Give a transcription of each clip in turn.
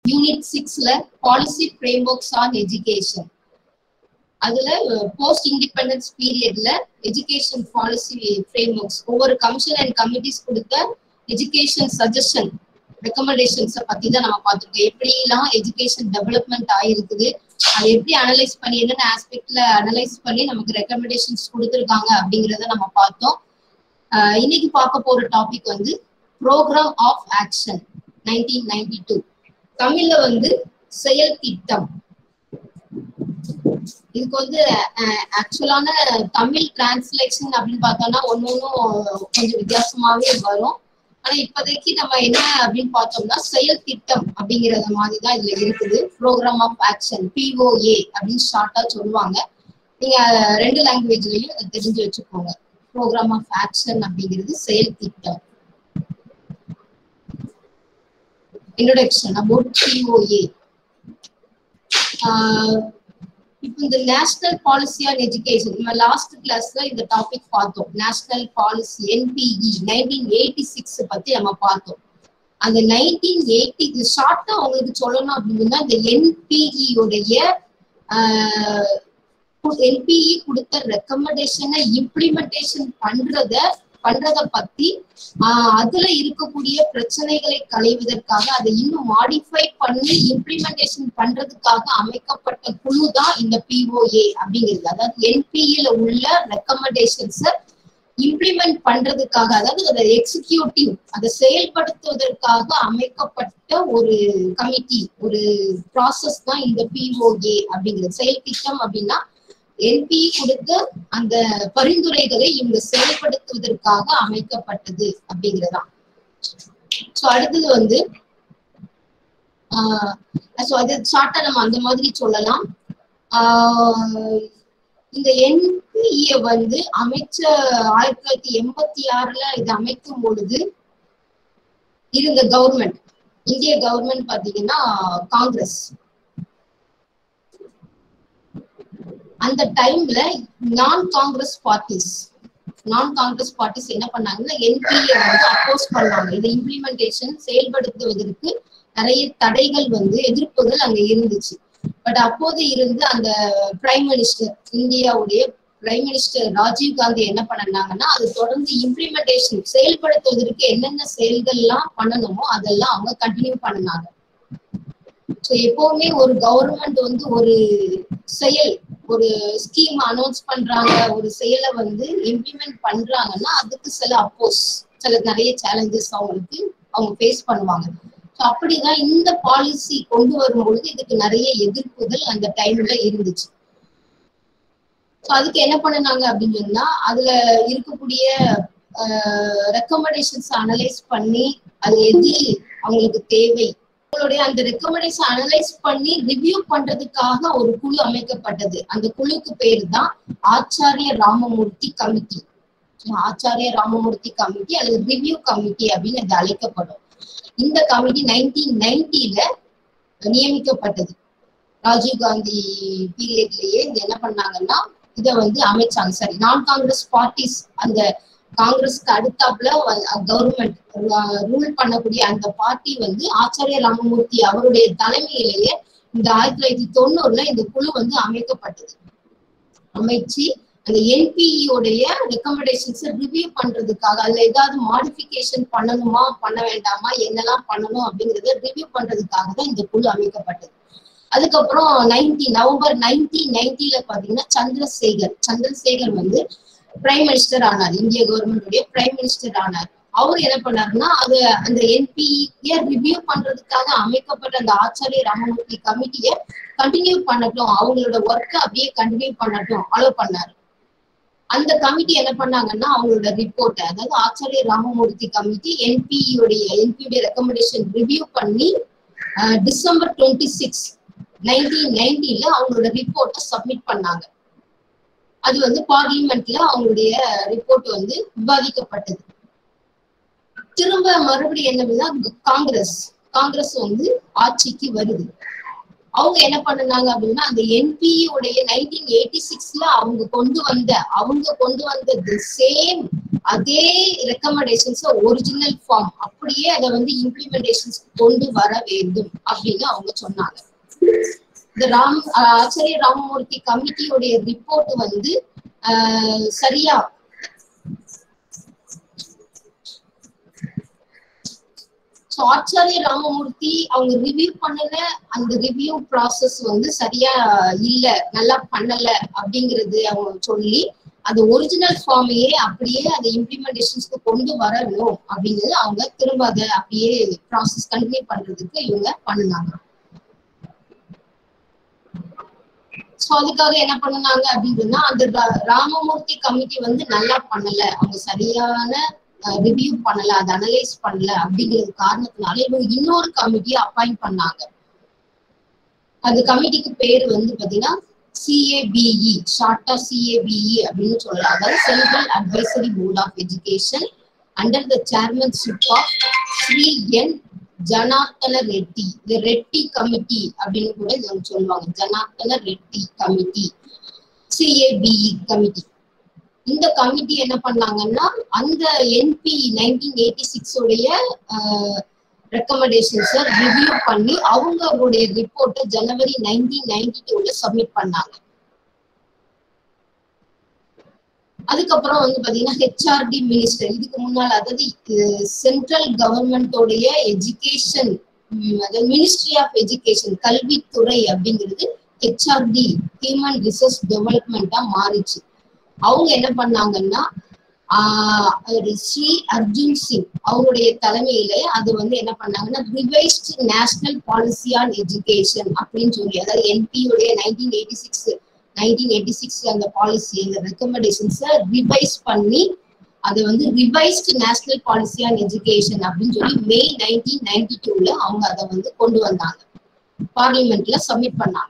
Unit சிக்ஸ்ல policy frameworks on education அதுல post independence பீரியட்ல எஜுகேஷன் பாலிசி ஃப்ரேம் ஒர்க்ஸ் ஒவ்வொரு கமிஷன் அண்ட் கமிட்டிஸ் கொடுத்த எஜுகேஷன் சஜஷன் ரெக்கமெண்டேஷன்ஸை பத்தி தான் நம்ம பார்த்துருக்கோம் எப்படிலாம் எஜுகேஷன் டெவலப்மெண்ட் ஆயிருக்குது அதை எப்படி அனலைஸ் பண்ணி என்னென்ன ஆஸ்பெக்ட்ல அனலைஸ் பண்ணி நமக்கு ரெக்கமெண்டேஷன்ஸ் கொடுத்துருக்காங்க அப்படிங்கிறத நம்ம பார்த்தோம் ஆஹ் இன்னைக்கு பார்க்க போற டாபிக் வந்து program of action nineteen ninety two தமிழ்ல வந்து செயல் திட்டம் இதுக்கு வந்து ஆக்சுவலான தமிழ் டிரான்ஸ்லேஷன் அப்படின்னு பார்த்தோம்னா ஒன்னு ஒன்னும் கொஞ்சம் வித்தியாசமாவே வரும் ஆனா இப்போதைக்கு நம்ம என்ன அப்படின்னு பார்த்தோம்னா செயல் திட்டம் அப்படிங்கறத மாதிரி தான் இதுல இருக்குது ப்ரோக்ராம் ஆஃப் ஆக்ஷன் பிஓஏ அப்படின்னு ஷார்ட்டா சொல்லுவாங்க நீங்க ரெண்டு லாங்குவேஜ்லயும் அதை தெரிஞ்சு வச்சுக்கோங்க ப்ரோக்ராம் ஆஃப் ஆக்ஷன் அப்படிங்கிறது செயல் திட்டம் இன்ட்ரோடக்ஷன் அபவுட் பிஓஏ இப்போ இந்த நேஷனல் பாலிசி ஆன் எஜுகேஷன் நம்ம லாஸ்ட் கிளாஸ்ல இந்த டாபிக் பார்த்தோம் national policy NPE nineteen eighty six பத்தி நம்ம பார்த்தோம் அந்த நைன்டீன் எயிட்டி ஷார்ட்டா உங்களுக்கு சொல்லணும் அப்படின்னா இந்த என்பிஇ உடைய என்பிஇ கொடுத்த ரெக்கமெண்டேஷனை இம்ப்ளிமெண்டேஷன் பண்றத பண்றத பத்தி ஆஹ் அதுல இருக்கக்கூடிய பிரச்சனைகளை களைவதற்காக அதை இன்னும் மாடிஃபை பண்ணி இம்ப்ளிமெண்டேஷன் பண்றதுக்காக அமைக்கப்பட்ட குழு தான் இந்த பிஓஏ அப்படிங்கிறது அதாவது என்பிஇல உள்ள ரெக்கமெண்டேஷன்ஸ இம்ப்ளிமெண்ட் பண்றதுக்காக அதாவது அதை எக்ஸிக்யூட்டிவ் அதை செயல்படுத்துவதற்காக அமைக்கப்பட்ட ஒரு கமிட்டி ஒரு ப்ராசஸ் தான் இந்த பிஓஏ அப்படிங்கிறது செயல் திட்டம் அப்படின்னா என்பி கொடுத்த அந்த பரிந்துரைகளை இவங்க செயல்படுத்துவதற்காக அமைக்கப்பட்டது அப்படிங்கிறதான் சோ அடுத்தது வந்து ஆஹ் அது ஷார்ட்டா நம்ம அந்த மாதிரி சொல்லலாம் ஆஹ் இந்த என்பிஏ வந்து அமைச்ச ஆயிரத்தி தொள்ளாயிரத்தி எண்பத்தி ஆறுல இது அமைக்கும் பொழுது இருந்த கவர்மெண்ட் இந்திய கவர்மெண்ட் பாத்தீங்கன்னா காங்கிரஸ் அந்த டைம்ல நான் காங்கிரஸ் பார்ட்டிஸ் நான் காங்கிரஸ் பார்ட்டிஸ் என்ன பண்ணாங்கன்னா என்பிஏ வந்து அப்போஸ் பண்ணாங்க இதை இம்ப்ளிமெண்டேஷன் செயல்படுத்துவதற்கு நிறைய தடைகள் வந்து எதிர்ப்புகள் அங்க இருந்துச்சு பட் அப்போது இருந்து அந்த பிரைம் மினிஸ்டர் இந்தியாவுடைய பிரைம் மினிஸ்டர் ராஜீவ் காந்தி என்ன பண்ணாங்கன்னா அது தொடர்ந்து இம்ப்ளிமெண்டேஷன் செயல்படுத்துவதற்கு என்னென்ன செயல்கள்லாம் பண்ணணுமோ அதெல்லாம் அவங்க கண்டினியூ பண்ணாங்க ஸோ எப்பவுமே ஒரு கவர்மெண்ட் வந்து ஒரு செயல் ஒரு ஸ்கீம் அனௌன்ஸ் பண்றாங்க ஒரு செயலை வந்து இம்ப்ளிமெண்ட் பண்றாங்கன்னா அதுக்கு சில அப்போஸ் சில நிறைய சேலஞ்சஸ் அவங்களுக்கு அவங்க ஃபேஸ் பண்ணுவாங்க ஸோ அப்படிதான் இந்த பாலிசி கொண்டு வரும்பொழுது இதுக்கு நிறைய எதிர்ப்புகள் அந்த டைம்ல இருந்துச்சு ஸோ அதுக்கு என்ன பண்ணினாங்க அப்படின்னு சொன்னா அதுல இருக்கக்கூடிய ரெக்கமெண்டேஷன்ஸ் அனலைஸ் பண்ணி அது எது அவங்களுக்கு தேவை அவங்களுடைய அந்த ரெக்கமெண்டேஷன் அனலைஸ் பண்ணி ரிவ்யூ பண்றதுக்காக ஒரு குழு அமைக்கப்பட்டது அந்த குழுக்கு பேர் தான் ஆச்சாரிய ராமமூர்த்தி கமிட்டி ஆச்சாரிய ராமமூர்த்தி கமிட்டி அல்லது ரிவ்யூ கமிட்டி அப்படின்னு அது அழைக்கப்படும் இந்த கமிட்டி நைன்டீன் நைன்டில நியமிக்கப்பட்டது ராஜீவ் காந்தி பீரியட்லயே இது என்ன பண்ணாங்கன்னா இதை வந்து அமைச்சாங்க சரி நான் காங்கிரஸ் பார்ட்டிஸ் அந்த காங்கிரஸ்க்கு அடுத்தாப்புல கவர்மெண்ட் ரூல் பண்ணக்கூடிய அந்த பார்ட்டி வந்து ஆச்சாரிய ராமமூர்த்தி அவருடைய தலைமையிலேயே இந்த ஆயிரத்தி தொள்ளாயிரத்தி தொண்ணூறுல இந்த குழு வந்து அமைக்கப்பட்டது அமைச்சு அந்த என்பிஇயோடைய ரெக்கமெண்டேஷன்ஸ் ரிவ்யூ பண்றதுக்காக அதுல ஏதாவது மாடிஃபிகேஷன் பண்ணணுமா பண்ண வேண்டாமா என்னெல்லாம் பண்ணணும் அப்படிங்கறத ரிவ்யூ பண்றதுக்காக தான் இந்த குழு அமைக்கப்பட்டது அதுக்கப்புறம் நைன்டி நவம்பர் நைன்டீன் நைன்டில பாத்தீங்கன்னா சந்திரசேகர் சந்திரசேகர் வந்து பிரைம் மினிஸ்டர் ஆனார் இந்திய கவர்மெண்டுடைய பிரைம் மினிஸ்டர் ஆனார் அவர் என்ன பண்ணாருன்னா அது அந்த என்பிஏ ரிவ்யூ பண்றதுக்காக அமைக்கப்பட்ட அந்த ஆச்சாரிய ராமமூர்த்தி கமிட்டியை கண்டினியூ பண்ணட்டும் அவங்களோட ஒர்க்கை அப்படியே கண்டினியூ பண்ணட்டும் அலோவ் பண்ணாரு அந்த கமிட்டி என்ன பண்ணாங்கன்னா அவங்களோட ரிப்போர்ட்டை அதாவது ஆச்சாரிய ராமமூர்த்தி கமிட்டி என்பியுடைய என்பியுடைய ரெக்கமெண்டேஷன் ரிவ்யூ பண்ணி டிசம்பர் டுவெண்ட்டி சிக்ஸ் நைன்டீன் நைன்டீன்ல அவங்களோட ரிப்போர்ட்டை சப்மிட் பண்ணாங்க அது வந்து பார்லிமெண்ட்ல அவங்களுடைய ரிப்போர்ட் வந்து விவாதிக்கப்பட்டது திரும்ப மறுபடியும் என்னதுன்னா காங்கிரஸ் காங்கிரஸ் வந்து ஆட்சிக்கு வருது அவங்க என்ன பண்ணுனாங்க அப்படின்னா அந்த என்பிஇ உடைய நைன்டீன் எயிட்டி சிக்ஸ்ல அவங்க கொண்டு வந்த அவங்க கொண்டு வந்த சேம் அதே ரெக்கமெண்டேஷன்ஸ் ஒரிஜினல் ஃபார்ம் அப்படியே அதை வந்து இம்ப்ளிமெண்டேஷன்ஸ் கொண்டு வர வேண்டும் அப்படின்னு அவங்க சொன்னாங்க இந்த ராம் ஆச்சாரிய ராமமூர்த்தி கமிட்டியோடைய ரிப்போர்ட் வந்து ஆஹ் சரியா ஸோ ஆச்சாரிய ராமமூர்த்தி அவங்க ரிவ்யூ பண்ணல அந்த ரிவ்யூ ப்ராசஸ் வந்து சரியா இல்ல நல்லா பண்ணல அப்படிங்கிறது அவங்க சொல்லி அந்த ஒரிஜினல் ஃபார்மையே அப்படியே அதை இம்ப்ளிமெண்டேஷன்ஸ்க்கு கொண்டு வரணும் அப்படிங்கிறது அவங்க திரும்ப அதை அப்படியே ப்ராசஸ் கண்டினியூ பண்றதுக்கு இவங்க பண்ணுனாங்க ஸோ அதுக்காக என்ன பண்ணுனாங்க அப்படின்னா அந்த ராமமூர்த்தி கமிட்டி வந்து நல்லா பண்ணல அவங்க சரியான ரிவ்யூ பண்ணல அதை அனலைஸ் பண்ணல அப்படிங்கிறது காரணத்தினால இவங்க இன்னொரு கமிட்டியை அப்பாயிண்ட் பண்ணாங்க அந்த கமிட்டிக்கு பேர் வந்து பாத்தீங்கன்னா சிஏபிஇ ஷார்ட்டா சிஏபிஇ அப்படின்னு சொல்லலாம் அதாவது central advisory board of education under the chairmanship of Shri N Janardhana Reddy இந்த ரெட்டி கமிட்டி அப்படின்னு கூட இது சொல்லுவாங்க Janardhana Reddy committee CABE committee இந்த கமிட்டி என்ன பண்ணாங்கன்னா அந்த என்பி நைன்டீன் எயிட்டி சிக்ஸ் உடைய ரெக்கமெண்டேஷன்ஸை ரிவ்யூ பண்ணி அவங்களுடைய ரிப்போர்ட்டை ஜனவரி நைன்டீன் நைன்டி டூல சப்மிட் பண்ணாங்க அதுக்கப்புறம் வந்து பாத்தீங்கன்னா ஹெச்ஆர்டி மினிஸ்டர் இதுக்கு முன்னால் அதாவது சென்ட்ரல் கவர்மெண்டோடைய எஜுகேஷன் அதாவது மினிஸ்ட்ரி ஆஃப் எஜுகேஷன் கல்வித்துறை அப்படிங்கிறது ஹெச்ஆர்டி ஹியூமன் ரிசோர்ஸ் டெவலப்மெண்டா மாறிச்சு அவங்க என்ன பண்ணாங்கன்னா ஆஹ் ஸ்ரீ அர்ஜுன் சிங் அவருடைய தலைமையில அது வந்து என்ன பண்ணாங்கன்னா revised national policy on education அப்படின்னு சொல்லி அதாவது என்பியுடைய nineteen eighty six nineteen eighty six அந்த பாலிசி அந்த ரெக்கமெண்டேஷன்ஸை ரிவைஸ் பண்ணி அதை வந்து revised national policy on education அப்படின்னு சொல்லி மே நைன்டீன் நைன்டி டூல அவங்க அதை வந்து கொண்டு வந்தாங்க பார்லிமெண்ட்ல சப்மிட் பண்ணாங்க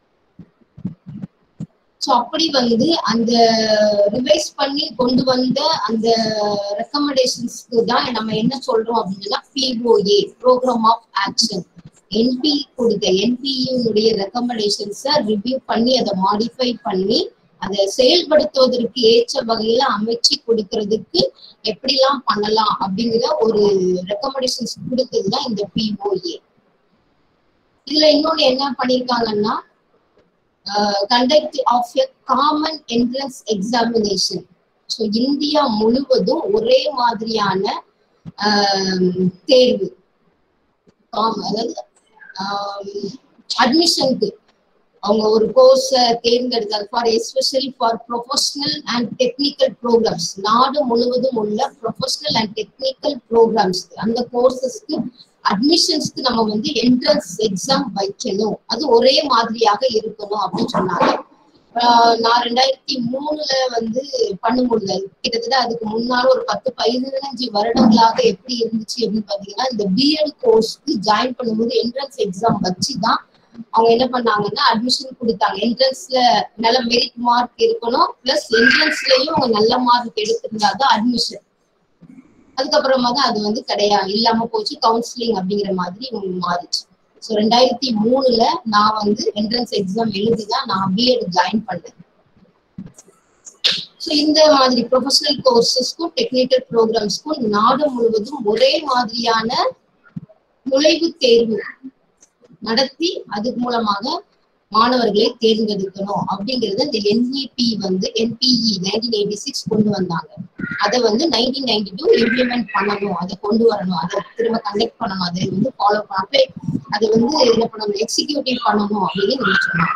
ஸோ அப்படி வந்து அந்த ரிவைஸ் பண்ணி கொண்டு வந்த அந்த ரெக்கமெண்டேஷன்ஸ்க்கு தான் நம்ம என்ன சொல்றோம் அப்படின்னா POA program of action NP கொடுத்த என்பியுடைய ரெக்கமெண்டேஷன்ஸை ரிவ்யூ பண்ணி அதை மாடிஃபை பண்ணி அதை செயல்படுத்துவதற்கு ஏற்ற வகையில அமைச்சு கொடுக்கறதுக்கு எப்படிலாம் பண்ணலாம் அப்படிங்கிற ஒரு ரெக்கமெண்டேஷன்ஸ் கொடுத்தது தான் இந்த பிஓஏ இதுல இன்னொன்னு என்ன பண்ணிருக்காங்கன்னா conduct of a common entrance examination so India முழுவதும் ஒரே மாதிரியான தேர்வு அதாவது அட்மிஷனுக்கு அவங்க ஒரு கோர்ஸை தேர்ந்தெடுத்தால் for especially for professional and technical programmes நாடு முழுவதும் உள்ள ப்ரொஃபஷனல் அண்ட் டெக்னிக்கல் ப்ரோக்ராம்ஸ் அந்த கோர்சஸ்க்கு அட்மிஷன்ஸ்க்கு நம்ம வந்து என்ட்ரன்ஸ் எக்ஸாம் வைக்கணும் அது ஒரே மாதிரியாக இருக்கணும் அப்படின்னு சொன்னாங்க நான் ரெண்டாயிரத்தி மூணுல வந்து பண்ணும்பொழுது கிட்டத்தட்ட அதுக்கு முன்னால ஒரு பத்து பதினஞ்சு வருடங்களாக எப்படி இருந்துச்சு அப்படின்னு பாத்தீங்கன்னா இந்த பிஎட் கோர்ஸ்க்கு ஜாயின் பண்ணும்போது என்ட்ரன்ஸ் எக்ஸாம் வச்சுதான் அவங்க என்ன பண்ணாங்கன்னா அட்மிஷன் கொடுத்தாங்க என்ட்ரன்ஸ்ல நல்ல மெரிட் மார்க் இருக்கணும் பிளஸ் என்ட்ரன்ஸ்லயும் அவங்க நல்ல மார்க் எடுத்திருந்தா தான் அட்மிஷன் அதுக்கப்புறமா தான் அது வந்து கிடையாது இல்லாம போச்சு கவுன்சிலிங் அப்படிங்கிற மாதிரி மாறிச்சு ஸோ ரெண்டாயிரத்தி மூணுல நான் வந்து என்ட்ரன்ஸ் எக்ஸாம் எழுதி தான் நான் பிஎட் ஜாயின் பண்ணேன் ஸோ இந்த மாதிரி ப்ரொஃபஷனல் கோர்சஸ்க்கும் டெக்னிக்கல் ப்ரோக்ராம்ஸ்க்கும் நாடு முழுவதும் ஒரே மாதிரியான நுழைவுத் தேர்வு நடத்தி அது மூலமாக மாணவர்களை தேர்ந்தெடுக்கணும் அப்படிங்கறது இந்த என்இபி வந்து என்பிஇ நைன்டீன் எயிட்டி சிக்ஸ் கொண்டு வந்தாங்க அதை வந்து நைன்டீன் நைன்டி டூ இம்ப்ளிமெண்ட் பண்ணணும் அதை கொண்டு வரணும் அதை திரும்ப கண்டக்ட் பண்ணணும் அதை வந்து ஃபாலோ பண்ண அதை வந்து என்ன பண்ணணும் எக்ஸிக்யூட்டிவ் பண்ணணும் அப்படின்னு நீங்க சொன்னாங்க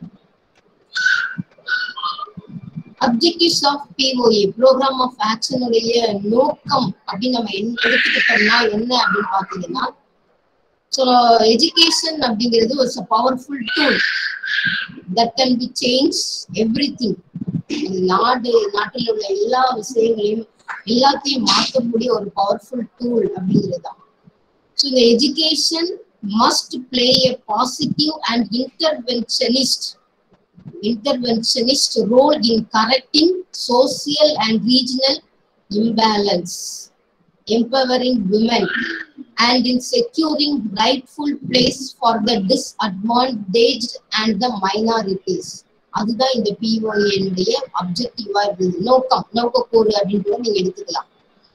objectives of POA program of ஆக்ஷனுடைய நோக்கம் அப்படின்னு நம்ம என்ன எடுத்துக்கிட்டோம்னா என்ன அப்படின்னு பாத்தீங்கன்னா ஸோ எஜுகேஷன் அப்படிங்கிறது ஒரு powerful tool that can be change everything நாடு நாட்டில் உள்ள எல்லா விஷயங்களையும் எல்லாத்தையும் மாற்றக்கூடிய ஒரு பவர்ஃபுல் டூல் அப்படிங்கிறது தான் ஸோ இந்த education must play a positive and interventionist interventionist role in correcting social and regional imbalance, empowering women, and in securing rightful place for the disadvantaged and the minorities அதுதான் இந்த பிஓஏனுடைய அப்ஜெக்டிவா இருந்தது நோக்கம் நோக்கக்கூறு அப்படின்றத நீங்க எடுத்துக்கலாம்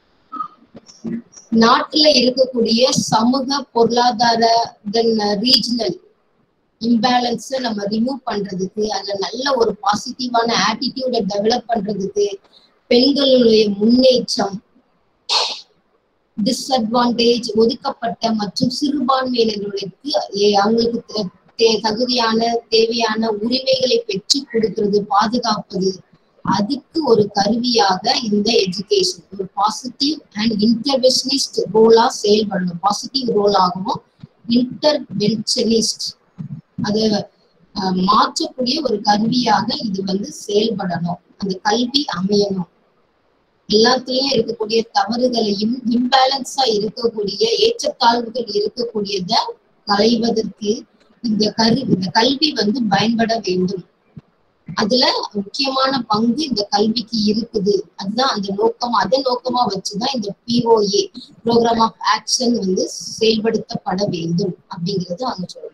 நாட்டுல இருக்கக்கூடிய சமூக பொருளாதார தென் ரீஜனல் இம்பேலன்ஸ நம்ம ரிமூவ் பண்றதுக்கு அதுல நல்ல ஒரு பாசிட்டிவான ஆட்டிடியூட டெவலப் பண்றதுக்கு பெண்களுடைய முன்னேற்றம் டிஸ்அட்வான்டேஜ் ஒதுக்கப்பட்ட மற்றும் சிறுபான்மையினர்களுக்கு ஏ- அவங்களுக்கு தே- தே- தகுதியான தேவையான உரிமைகளை பெற்று கொடுக்கிறது பாதுகாப்பது அதுக்கு ஒரு கருவியாக இந்த எஜுகேஷன் ஒரு பாசிட்டிவ் அண்ட் இன்டர்வென்ஷனிஸ்ட் ரோலா செயல்படணும் பாசிட்டிவ் ரோலாகவும் இன்டர்வென்ஷனிஸ்ட் அது அஹ், மாற்றக்கூடிய ஒரு கருவியாக இது வந்து செயல்படணும் அந்த கல்வி அமையணும் எல்லாத்துலயும் இருக்கக்கூடிய தவறுகளையும் இம்பேலன்ஸா இருக்கக்கூடிய ஏற்றத்தாழ்வுகள் இருக்கக்கூடியத களைவதற்கு இந்த கரு இந்த கல்வி வந்து பயன்பட வேண்டும் அதுல முக்கியமான பங்கு இந்த கல்விக்கு இருக்குது அதுதான் அந்த நோக்கம் அதை நோக்கமா வச்சுதான் இந்த பிஓஏ ப்ரோக்ராம் ஆஃப் ஆக்ஷன் வந்து செயல்படுத்தப்பட வேண்டும் அப்படிங்கறது அவங்க சொல்றாங்க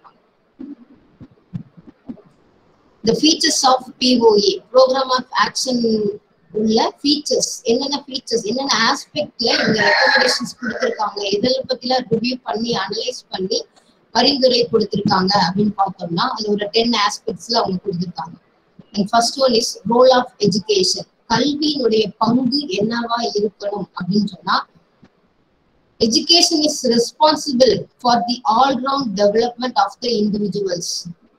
the features of POA program of action உள்ள ஃபீச்சர்ஸ் என்னென்ன ஃபீச்சர்ஸ் என்னென்ன ஆஸ்பெக்ட்ல இந்த ரெக்கமெண்டேஷன்ஸ் கொடுத்திருக்காங்க எதில் பத்தில ரிவ்யூ பண்ணி அனலைஸ் பண்ணி பரிந்துரை கொடுத்திருக்காங்க அப்படின்னு பார்த்தோம்னா அது ஒரு டென் ஆஸ்பெக்ட்ஸ்ல அவங்க கொடுத்திருக்காங்க and first one is role of education கல்வியினுடைய பங்கு என்னவா இருக்கணும் அப்படின்னு சொன்னா education is responsible for the all round development of the individuals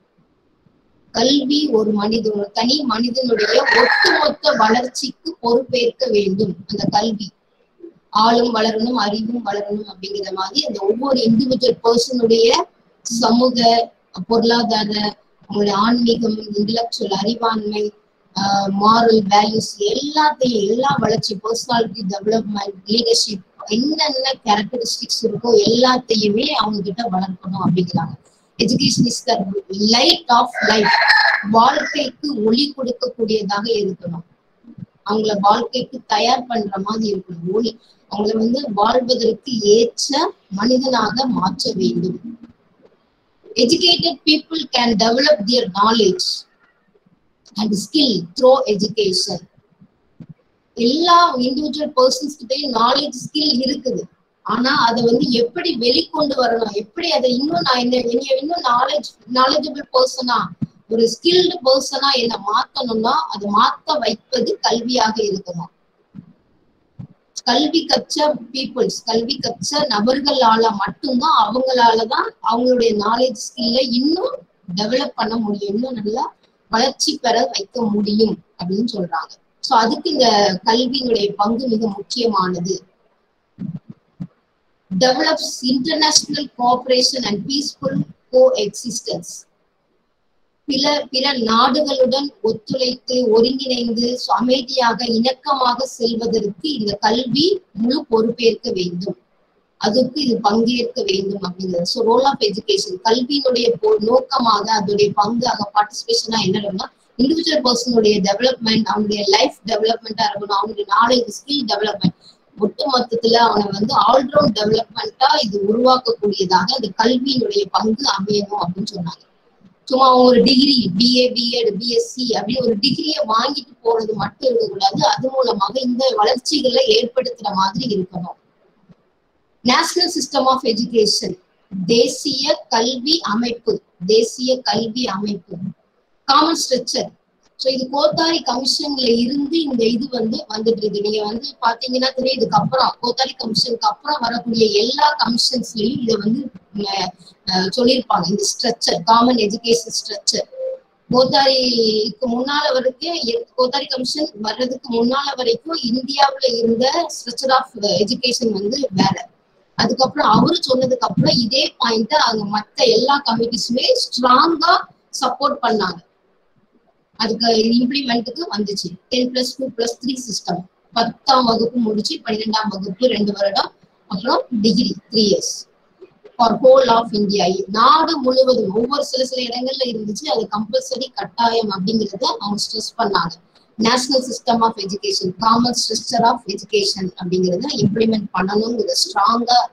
கல்வி ஒரு மனித ஒரு தனி மனிதனுடைய ஒட்டுமொத்த வளர்ச்சிக்கு பொறுப்பேற்க வேண்டும் அந்த கல்வி ஆளும் வளரணும் அறிவும் வளரணும் அப்படிங்கிற மாதிரி அந்த ஒவ்வொரு இண்டிவிஜுவல் பர்சனுடைய சமூக பொருளாதார அவங்களுடைய ஆன்மீகம் இன்டலெக்சுவல் அறிவாண்மை மாரல் வேல்யூஸ் எல்லாத்தையும் எல்லா வளர்ச்சி பர்சனாலிட்டி டெவலப்மெண்ட் லீடர்ஷிப் என்னென்ன கேரக்டரிஸ்டிக்ஸ் இருக்கோ எல்லாத்தையுமே அவங்க கிட்ட வளர்க்கணும் அப்படிங்கிறாங்க education is the light of life வாழ்க்கைக்கு ஒளி கொடுக்கக்கூடியதாக இருக்கணும் அவங்கள வாழ்க்கைக்கு தயார் பண்ற மாதிரி இருக்கணும் ஒளி அவங்கள வந்து வாழ்வதற்கு ஏற்ற மனிதனாக மாற்ற வேண்டும் educated people can develop their knowledge and skill through education எல்லா இண்டிவிஜுவல் பர்சன்ஸ் கிட்டையும் நாலேஜ் ஸ்கில் இருக்குது ஆனா அதை வந்து எப்படி வெளிக்கொண்டு வரணும் எப்படி அதை இன்னும் நான் என்ன என்னைய இன்னும் நாலேஜ் நாலேஜபிள் பர்சனா ஒரு ஸ்கில்டு பர்சனா என்ன மாத்தணும்னா அதை மாத்த வைப்பது கல்வியாக இருக்கணும் கல்வி கற்ற பீப்புள்ஸ் கல்வி கற்ற நபர்களால மட்டும்தான் அவங்களாலதான் அவங்களுடைய நாலேஜ் ஸ்கில்ல இன்னும் டெவலப் பண்ண முடியும் இன்னும் நல்லா வளர்ச்சி பெற வைக்க முடியும் அப்படின்னு சொல்றாங்க சோ அதுக்கு இந்த கல்வியினுடைய பங்கு மிக முக்கியமானது develops international cooperation and peaceful coexistence பிற பிற நாடுகளுடன் ஒத்துழைத்து ஒருங்கிணைந்து அமைதியாக இணக்கமாக செல்வதற்கு இந்த கல்வி முழு பொறுப்பேற்க வேண்டும் அதுக்கு இது பங்கேற்க வேண்டும் அப்படிங்கிறது ஸோ ரோல் ஆஃப் எஜுகேஷன் கல்வியினுடைய நோக்கமாக அதோடைய பங்காக பார்ட்டிசிபேஷனா என்னன்னா இண்டிவிஜுவல் பர்சனுடைய டெவலப்மெண்ட் அவனுடைய லைஃப் டெவலப்மெண்டா இருக்கணும் அவனுடைய நாலேஜ் ஸ்கில் டெவலப்மெண்ட் ஒட்டு மொத்தத்துல அவனை வந்து ஆல்ரவுண்ட் டெவலப்மெண்டா இது உருவாக்கக்கூடியதாக அந்த கல்வியினுடைய பங்கு அமையணும் அப்படின்னு சொன்னாங்க சும்மா ஒரு டிகிரி பிஏ பிஎட் பிஎஸ்சி அப்படின்னு ஒரு டிகிரியை வாங்கிட்டு போறது மட்டும் இருக்கக்கூடாது அது மூலமாக இந்த வளர்ச்சிகளை ஏற்படுத்துற மாதிரி இருக்கணும் நேஷனல் சிஸ்டம் ஆஃப் எஜுகேஷன் தேசிய கல்வி அமைப்பு தேசிய கல்வி அமைப்பு காமன் ஸ்ட்ரக்சர் ஸோ இது கோத்தாரி கமிஷன்ல இருந்து இந்த இது வந்து வந்துட்டு இருக்கு நீங்க வந்து பாத்தீங்கன்னா தெரியும் இதுக்கு அப்புறம் கோத்தாரி கமிஷனுக்கு அப்புறம் வரக்கூடிய எல்லா கமிஷன்ஸ்லயும் இதை வந்து சொல்லியிருப்பாங்க இந்த ஸ்ட்ரக்சர் காமன் எஜுகேஷன் ஸ்ட்ரக்சர் கோத்தாரிக்கு முன்னால வரைக்கும் கோத்தாரி கமிஷன் வர்றதுக்கு முன்னால வரைக்கும் இந்தியாவுல இருந்த ஸ்ட்ரக்சர் ஆஃப் எஜுகேஷன் வந்து வேற அதுக்கப்புறம் அவரு சொன்னதுக்கு அப்புறம் இதே பாயிண்ட அங்க மத்த எல்லா கமிட்டிஸுமே ஸ்ட்ராங்கா சப்போர்ட் பண்ணாங்க அதுக்கு இம்ப்ளிமெண்ட்டுக்கு வந்துச்சு ten plus two plus three system பத்தாம் வகுப்பு முடிச்சு பன்னிரெண்டாம் வகுப்பு ரெண்டு வருடம் அப்புறம் degree three years for whole of India நாடு முழுவதும் ஒவ்வொரு சில சில இடங்கள்ல இருந்துச்சு அது கம்பல்சரி கட்டாயம் அப்படிங்கறத அவங்க ஸ்ட்ரெஸ் பண்ணாங்க national system of education common structure of education அப்படிங்கறத இம்ப்ளிமெண்ட் பண்ணணுங்கிற ஸ்ட்ராங்கா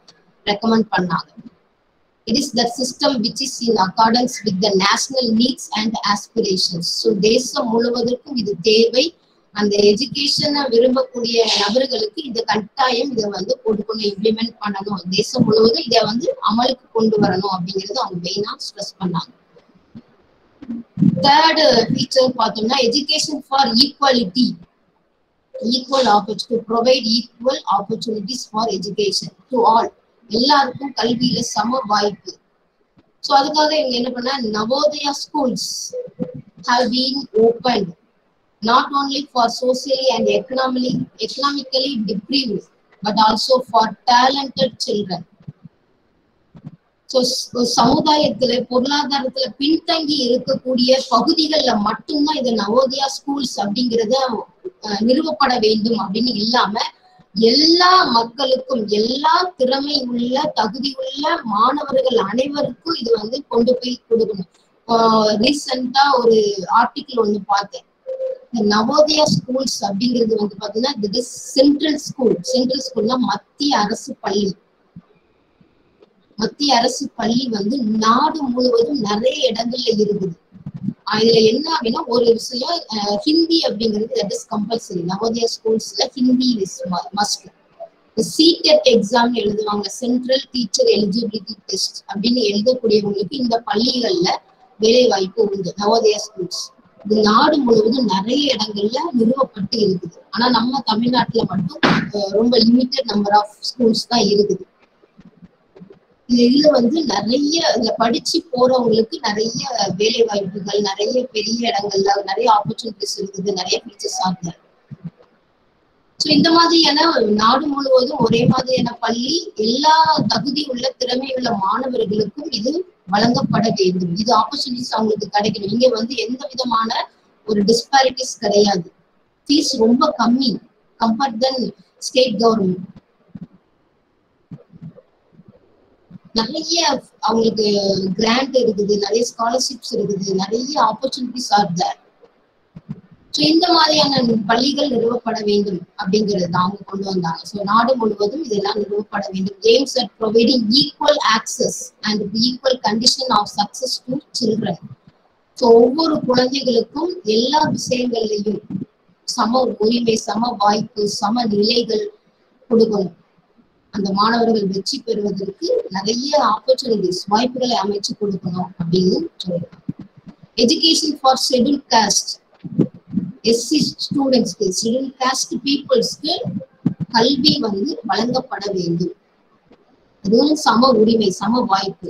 ரெக்கமெண்ட் பண்ணாங்க it is the system which is in accordance with the national needs and aspirations so தேசம் முழுவதற்கும் இது தேவை அந்த எஜுகேஷனை விரும்பக்கூடிய நபர்களுக்கு இந்த கட்டாயம் இதை வந்து கொடுக்கணும் இம்ப்ளிமெண்ட் பண்ணணும் தேசம் முழுவதும் இதை வந்து அமலுக்கு கொண்டு வரணும் அப்படிங்கறத அவங்க மெயினா ஸ்ட்ரெஸ் பண்ணாங்க தேர்ட் ஃபீச்சர் பார்த்தோம்னா education for equality equal opportunity provide equal opportunities for education to all எல்லாருக்கும் கல்வியில சம வாய்ப்பு ஸோ அதுக்காக இவங்க என்ன பண்ண Navodaya schools have been open not only for socially and economically economically deprive but also for talented children so சமுதாயத்துல பொருளாதாரத்துல பின்தங்கி இருக்கக்கூடிய பகுதிகள்ல மட்டும்தான் இது நவோதயா ஸ்கூல்ஸ் அப்படிங்கறத நிறுவப்பட வேண்டும் அப்படின்னு இல்லாம எல்லா மக்களுக்கும் எல்லா திறமை உள்ள தகுதி உள்ள மாணவர்கள் அனைவருக்கும் இது வந்து கொண்டு போய் கொடுக்கணும் ரீசெண்டா ஒரு ஆர்டிக்கிள் ஒண்ணு பார்த்தேன் நவோதயா ஸ்கூல்ஸ் அப்படிங்கிறது வந்து பாத்தீங்கன்னா இது சென்ட்ரல் ஸ்கூல் சென்ட்ரல் ஸ்கூல்னா மத்திய அரசு பள்ளி மத்திய அரசு பள்ளி வந்து நாடு முழுவதும் நிறைய இடங்கள்ல இருக்குது இதுல என்ன அப்படின்னா ஒரு விஷயம் ஹிந்தி அப்படிங்கிறது தட் இஸ் கம்பல்சரி நவோதயா ஸ்கூல்ஸ்ல Hindi is must CTET exam எழுதுவாங்க சென்ட்ரல் டீச்சர் எலிஜிபிலிட்டி டெஸ்ட் அப்படின்னு எழுதக்கூடியவங்களுக்கு இந்த பள்ளிகள்ல வேலை வாய்ப்பு உண்டு நவோதயா ஸ்கூல்ஸ் இது நாடு முழுவதும் நிறைய இடங்கள்ல நிறுவப்பட்டு இருக்குது ஆனா நம்ம தமிழ்நாட்டுல மட்டும் ரொம்ப லிமிட்டட் நம்பர் ஆஃப் ஸ்கூல்ஸ் தான் இருக்குது இதுல வந்து நிறைய இதுல படிச்சு போறவங்களுக்கு நிறைய வேலை வாய்ப்புகள் நிறைய பெரிய இடங்கள்ல நிறைய ஆப்பர்ச்சுனிட்டிஸ் இருக்குது நிறைய ஃபீச்சர்ஸ் ஆகுது ஸோ இந்த மாதிரியான நாடு முழுவதும் ஒரே மாதிரியான பள்ளி எல்லா தகுதி உள்ள திறமை உள்ள மாணவர்களுக்கும் இது வழங்கப்பட வேண்டும் இது ஆப்பர்ச்சுனிட்டிஸ் அவங்களுக்கு கிடைக்கணும் இங்க வந்து எந்த விதமான ஒரு டிஸ்பாரிட்டிஸ் கிடையாது ஃபீஸ் ரொம்ப கம்மி கம்பேர்ட் தென் ஸ்டேட் கவர்மெண்ட் நிறைய அவங்களுக்கு கிராண்ட் இருக்குது நிறைய ஸ்காலர்ஷிப்ஸ் இருக்குது நிறைய ஆப்பர்ச்சுனிட்டிஸ் ஆர் தேர் ஸோ இந்த மாதிரியான பள்ளிகள் நிறுவப்பட வேண்டும் அப்படிங்கிறது தான் அவங்க கொண்டு வந்தாங்க ஸோ நாடு முழுவதும் இதெல்லாம் நிறுவப்பட வேண்டும் aims at providing equal access and equal condition of success to children so ஒவ்வொரு குழந்தைகளுக்கும் எல்லா விஷயங்கள்லையும் சம உரிமை சம வாய்ப்பு சம நிலைகள் கொடுக்கணும் அந்த மாணவர்கள் வெற்றி பெறுவதற்கு நிறைய ஆப்பர்ச்சுனிட்டிஸ் வாய்ப்புகளை அமைச்சு கொடுக்கணும் அப்படின்னு சொல்லுவாங்க education for schedule caste SC ஸ்டூடெண்ட்ஸ்க்கு ஷெடியூல் காஸ்ட் பீப்புள்ஸ்க்கு கல்வி வந்து வழங்கப்பட வேண்டும் அதுவும் சம உரிமை சம வாய்ப்பு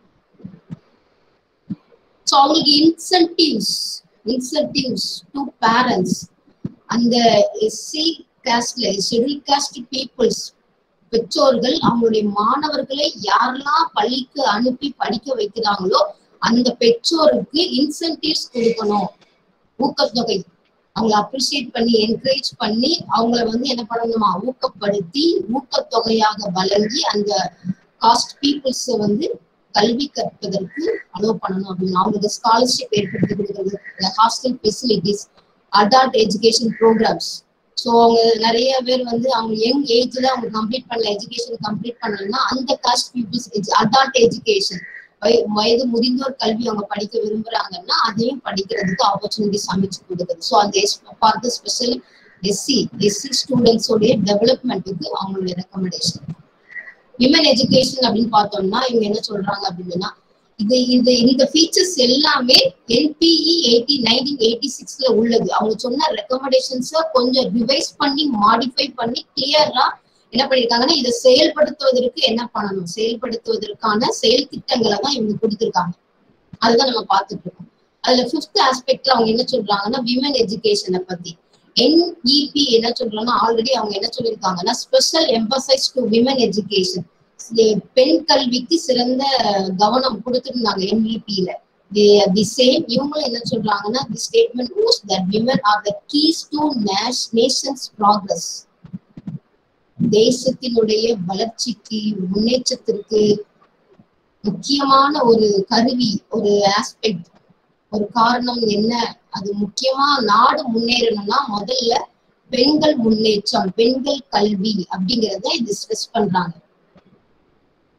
ஸோ அவங்களுக்கு இன்சென்டிவ்ஸ் இன்சென்டிவ்ஸ் டு பேரண்ட்ஸ் அந்த எஸ்சி காஸ்ட்ல ஷெடியூல் காஸ்ட் பீப்புள்ஸ் பெற்றோர்கள் அவங்களுடைய மாணவர்களை யாரெல்லாம் பள்ளிக்கு அனுப்பி படிக்க வைக்கிறாங்களோ அந்த பெற்றோருக்கு இன்சென்டிவ்ஸ் கொடுக்கணும் ஊக்கத்தொகை அவங்கள அப்ரிசியேட் பண்ணி என்கரேஜ் பண்ணி அவங்கள வந்து என்ன பண்ணணுமா ஊக்கப்படுத்தி ஊக்கத்தொகையாக வழங்கி அந்த காஸ்ட் பீப்புள்ஸ் வந்து கல்வி கற்பதற்கு அலோவ் பண்ணணும் அப்படின்னு அவங்களுக்கு ஸ்காலர்ஷிப் ஏற்படுத்தி கொடுக்கறது hostel facilities adult education programmes so அவங்க நிறைய பேர் வந்து அவங்க யங் ஏஜ்ல அவங்க கம்ப்ளீட் பண்ணல எஜுகேஷன் கம்ப்ளீட் பண்ணலன்னா அந்த காஸ்ட் பீப்புள்ஸ் அடால்ட் எஜுகேஷன் வயது முதிர்ந்தோர் கல்வி அவங்க படிக்க விரும்புறாங்கன்னா அதையும் படிக்கிறதுக்கு ஆப்பர்ச்சுனிட்டிஸ் அமைச்சு கொடுக்குது ஸோ அந்த பார்த்து ஸ்பெஷல் எஸ்சி எஸ்சி ஸ்டூடெண்ட்ஸோடைய டெவலப்மெண்ட்டுக்கு அவங்களுடைய ரெக்கமெண்டேஷன் விமன் எஜுகேஷன் அப்படின்னு பார்த்தோம்னா இவங்க என்ன சொல்றாங்க அப்படின்னா இது இந்த இந்த ஃபீச்சர்ஸ் எல்லாமே என்பிஇ எயிட்டி நைன்டீன் எயிட்டி சிக்ஸ்ல உள்ளது அவங்க சொன்ன ரெக்கமெண்டேஷன்ஸை கொஞ்சம் ரிவைஸ் பண்ணி மாடிஃபை பண்ணி கிளியரா என்ன பண்ணிருக்காங்கன்னா இதை செயல்படுத்துவதற்கு என்ன பண்ணணும் செயல்படுத்துவதற்கான செயல் திட்டங்களை தான் இவங்க கொடுத்துருக்காங்க அதுதான் நம்ம பார்த்துட்டு இருக்கோம் அதுல பிப்த் ஆஸ்பெக்ட்ல அவங்க என்ன சொல்றாங்கன்னா விமன் எஜுகேஷனை பத்தி என்இபி என்ன சொல்றாங்கன்னா ஆல்ரெடி அவங்க என்ன சொல்லியிருக்காங்கன்னா special emphasise to women education பெண் கல்விக்கு சிறந்த கவனம் கொடுத்துருந்தாங்க என்இபியில தி சேம் இவங்களும் என்ன சொல்றாங்கன்னா the statement goes that women are the keys to nation's progress தேசத்தினுடைய வளர்ச்சிக்கு முன்னேற்றத்திற்கு முக்கியமான ஒரு கருவி ஒரு ஆஸ்பெக்ட் ஒரு காரணம் என்ன அது முக்கியமா நாடு முன்னேறணும்னா முதல்ல பெண்கள் முன்னேற்றம் பெண்கள் கல்வி அப்படிங்கறத இது ஸ்ட்ரெஸ் பண்றாங்க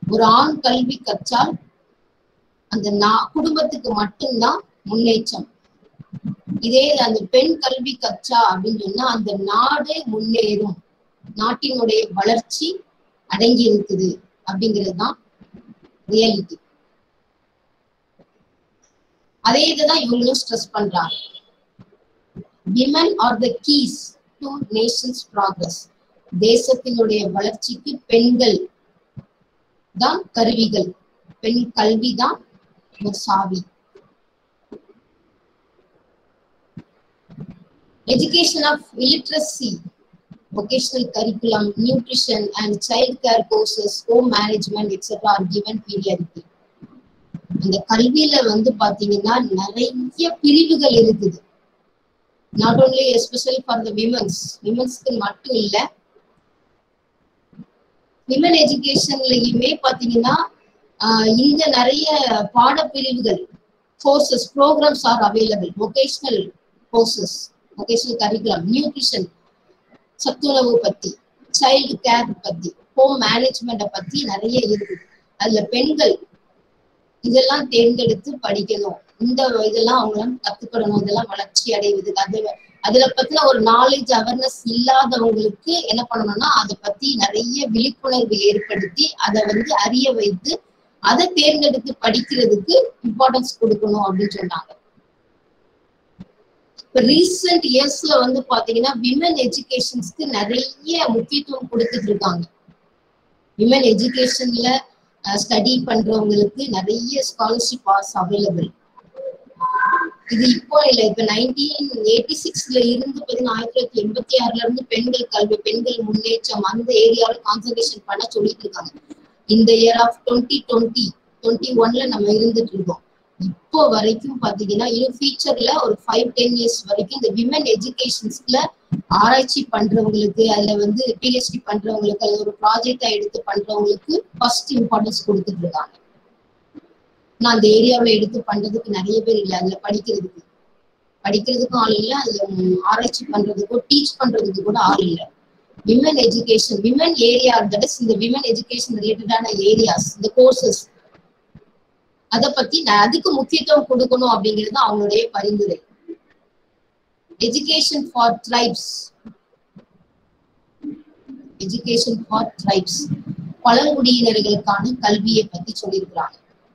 ஒரு ஆண் கல்வி கற்றால் அந்த நா குடும்பத்துக்கு மட்டும்தான் முன்னேற்றம் இதே அந்த பெண் கல்வி கற்றா அப்படின்னு சொன்னா அந்த நாடே முன்னேறும் நாட்டினுடைய வளர்ச்சி அடங்கி இருக்குது அப்படிங்கிறது தான் ரியாலிட்டி அதே இதுதான் இவங்களும் ஸ்ட்ரெஸ் பண்றாங்க women are the keys to nation's progress தேசத்தினுடைய வளர்ச்சிக்கு பெண்கள் தான் கருவிகள் பெண் கல்வி தான் ஒரு சாவி education of illiteracy vocational curriculum nutrition and child care courses home management etc are given periodically அந்த கல்வியில வந்து பாத்தீங்கன்னா நிறைய பிரிவுகள் இருக்குது not only especially for the womens விமன்ஸ்க்கு மட்டும் இல்ல விமன் எஜுகேஷன்லயுமே பாத்தீங்கன்னா ஆஹ் இங்க நிறைய பாடப்பிரிவுகள் courses programmes are available vocational courses vocational curriculum nutrition சத்துணவு பத்தி சைல்டு கேர் பத்தி ஹோம் மேனேஜ்மெண்ட்டை பத்தி நிறைய இருக்குது அதுல பெண்கள் இதெல்லாம் தேர்ந்தெடுத்து படிக்கணும் இந்த இதெல்லாம் அவங்களாம் கத்துக்கிடணும் இதெல்லாம் வளர்ச்சி அடைவதுக்கு அது அதுல பத்தின ஒரு நாலேஜ் அவேர்னஸ் இல்லாதவங்களுக்கு என்ன பண்ணணும்னா அதை பத்தி நிறைய விழிப்புணர்வு ஏற்படுத்தி அதை வந்து அறிய வைத்து அதை தேர்ந்தெடுத்து படிக்கிறதுக்கு இம்பார்ட்டன்ஸ் கொடுக்கணும் அப்படின்னு சொன்னாங்க இப்ப ரீசெண்ட் இயர்ஸ்ல வந்து பாத்தீங்கன்னா விமன் எஜுகேஷன்ஸ்க்கு நிறைய முக்கியத்துவம் கொடுத்துட்டு இருக்காங்க விமன் எஜுகேஷன்ல ஸ்டடி பண்றவங்களுக்கு நிறைய ஸ்காலர்ஷிப் ஆர்ஸ் அவைலபிள் இது இப்போ இல்ல இப்ப நைன்டீன் எயிட்டி சிக்ஸ்ல இருந்து பாத்தீங்கன்னா ஆயிரத்தி தொள்ளாயிரத்தி எண்பத்தி ஆறுல இருந்து பெண்கள் கல்வி பெண்கள் முன்னேற்றம் அந்த ஏரியாவில் கான்சன்ட்ரேஷன் பண்ண சொல்லிட்டு இருக்காங்க இந்த year of twenty twenty twenty ஒன்ல நம்ம இருந்துட்டு இருக்கோம் இப்போ வரைக்கும் பாத்தீங்கன்னா இன்னும் ஃபியூச்சர்ல ஒரு ஃபைவ் டென் இயர்ஸ் வரைக்கும் இந்த விமன் எஜுகேஷன்ஸ்ல ஆராய்ச்சி பண்றவங்களுக்கு அதுல வந்து பிஹெச்டி பண்றவங்களுக்கு அது ஒரு ப்ராஜெக்டா எடுத்து பண்றவங்களுக்கு ஃபர்ஸ்ட் இம்பார்ட்டன்ஸ் கொடுத்துட்டு இருக்காங்க நான் அந்த ஏரியாவில் எடுத்து பண்றதுக்கு நிறைய பேர் இல்லை அதுல படிக்கிறதுக்கு படிக்கிறதுக்கும் ஆள் இல்லை அதுல ஆராய்ச்சி பண்றதுக்கோ டீச் பண்றதுக்கு கூட ஆள் இல்லை women education women area that is இந்த விமன் எஜுகேஷன் ரிலேட்டடான ஏரியாஸ் இந்த கோர்சஸ் அதை பத்தி நான் அதுக்கு முக்கியத்துவம் கொடுக்கணும் அப்படிங்கிறது அவங்களுடைய பரிந்துரை education for tribes education for tribes பழங்குடியினர்களுக்கான கல்வியை பத்தி சொல்லியிருக்கிறாங்க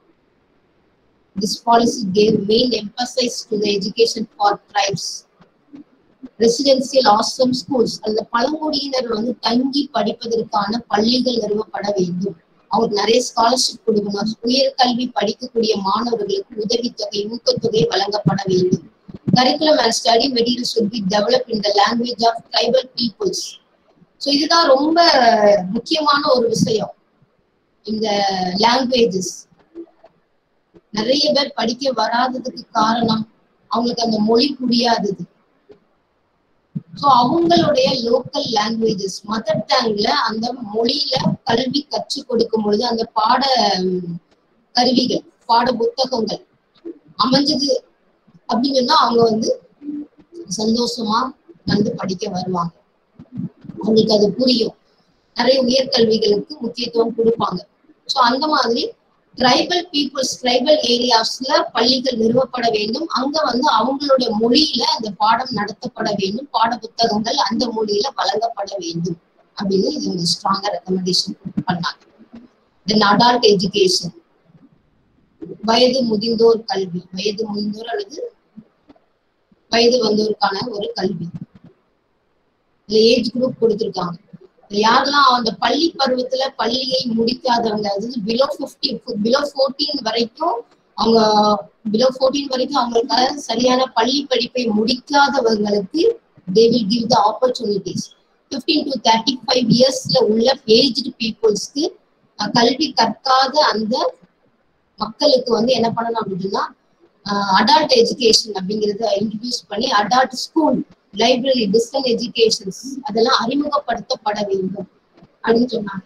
This policy gave main emphasis to the education for tribes. Residential ashram schools அந்த பழங்குடியினர் வந்து தங்கி படிப்பதற்கான பள்ளிகள் நிறுவப்பட வேண்டும் அவங்களுக்கு நிறைய ஸ்காலர்ஷிப் கொடுக்கணும் உயர்கல்வி படிக்கக்கூடிய மாணவர்களுக்கு உதவித்தொகை ஊக்கத்தொகை வழங்கப்பட வேண்டும் curriculum and study materials will be developed in the language of tribal peoples so இதுதான் ரொம்ப முக்கியமான ஒரு விஷயம் இந்த லாங்குவேஜஸ் நிறைய பேர் படிக்க வராததுக்கு காரணம் அவங்களுக்கு அந்த மொழி புரியாதது ஸோ அவங்களுடைய லோக்கல் லாங்குவேஜஸ் மதர் டேங்க்ல அந்த மொழியில கல்வி கற்றுக் கொடுக்கும் பொழுது அந்த பாட கருவிகள் பாட புத்தகங்கள் அமைஞ்சது அப்படின்னு சொன்னா அவங்க வந்து சந்தோஷமா வந்து படிக்க வருவாங்க அவங்களுக்கு அது புரியும் நிறைய உயர்கல்விகளுக்கு முக்கியத்துவம் கொடுப்பாங்க ஸோ அந்த மாதிரி ட்ரைபல் பீப்புள்ஸ் ட்ரைபல் ஏரியாஸ்ல பள்ளிகள் நிறுவப்பட வேண்டும் அங்க வந்து அவங்களுடைய மொழியில அந்த பாடம் நடத்தப்பட வேண்டும் பாட புத்தகங்கள் அந்த மொழியில வழங்கப்பட வேண்டும் அப்படின்னு இவங்க ஸ்ட்ராங்கா ரெக்கமெண்டேஷன் பண்ணாங்க தென் அடால்ட் எஜுகேஷன் வயது முதிர்ந்தோர் கல்வி வயது முதிர்ந்தோர் அல்லது வயது வந்தோருக்கான ஒரு கல்வி இதுல ஏஜ் குரூப் கொடுத்திருக்காங்க யாரெல்லாம் அந்த பள்ளி பருவத்துல பள்ளியை முடிக்காதவங்க அதாவது பிலோ பிப்டி பிலோ ஃபோர்டீன் வரைக்கும் அவங்க பிலோ ஃபோர்டீன் வரைக்கும் அவங்களுக்காக சரியான பள்ளி படிப்பை முடிக்காதவங்களுக்கு they will give the opportunities fifteen to thirty five இயர்ஸ்ல உள்ள ஏஜ்டு பீப்புள்ஸ்க்கு கல்வி கற்காத அந்த மக்களுக்கு வந்து என்ன பண்ணணும் அப்படின்னா அடால்ட் எஜுகேஷன் அப்படிங்கறத இன்ட்ரடியூஸ் பண்ணி adult school library distant educations அதெல்லாம் அறிமுகப்படுத்தப்பட வேண்டும் அப்படின்னு சொன்னாங்க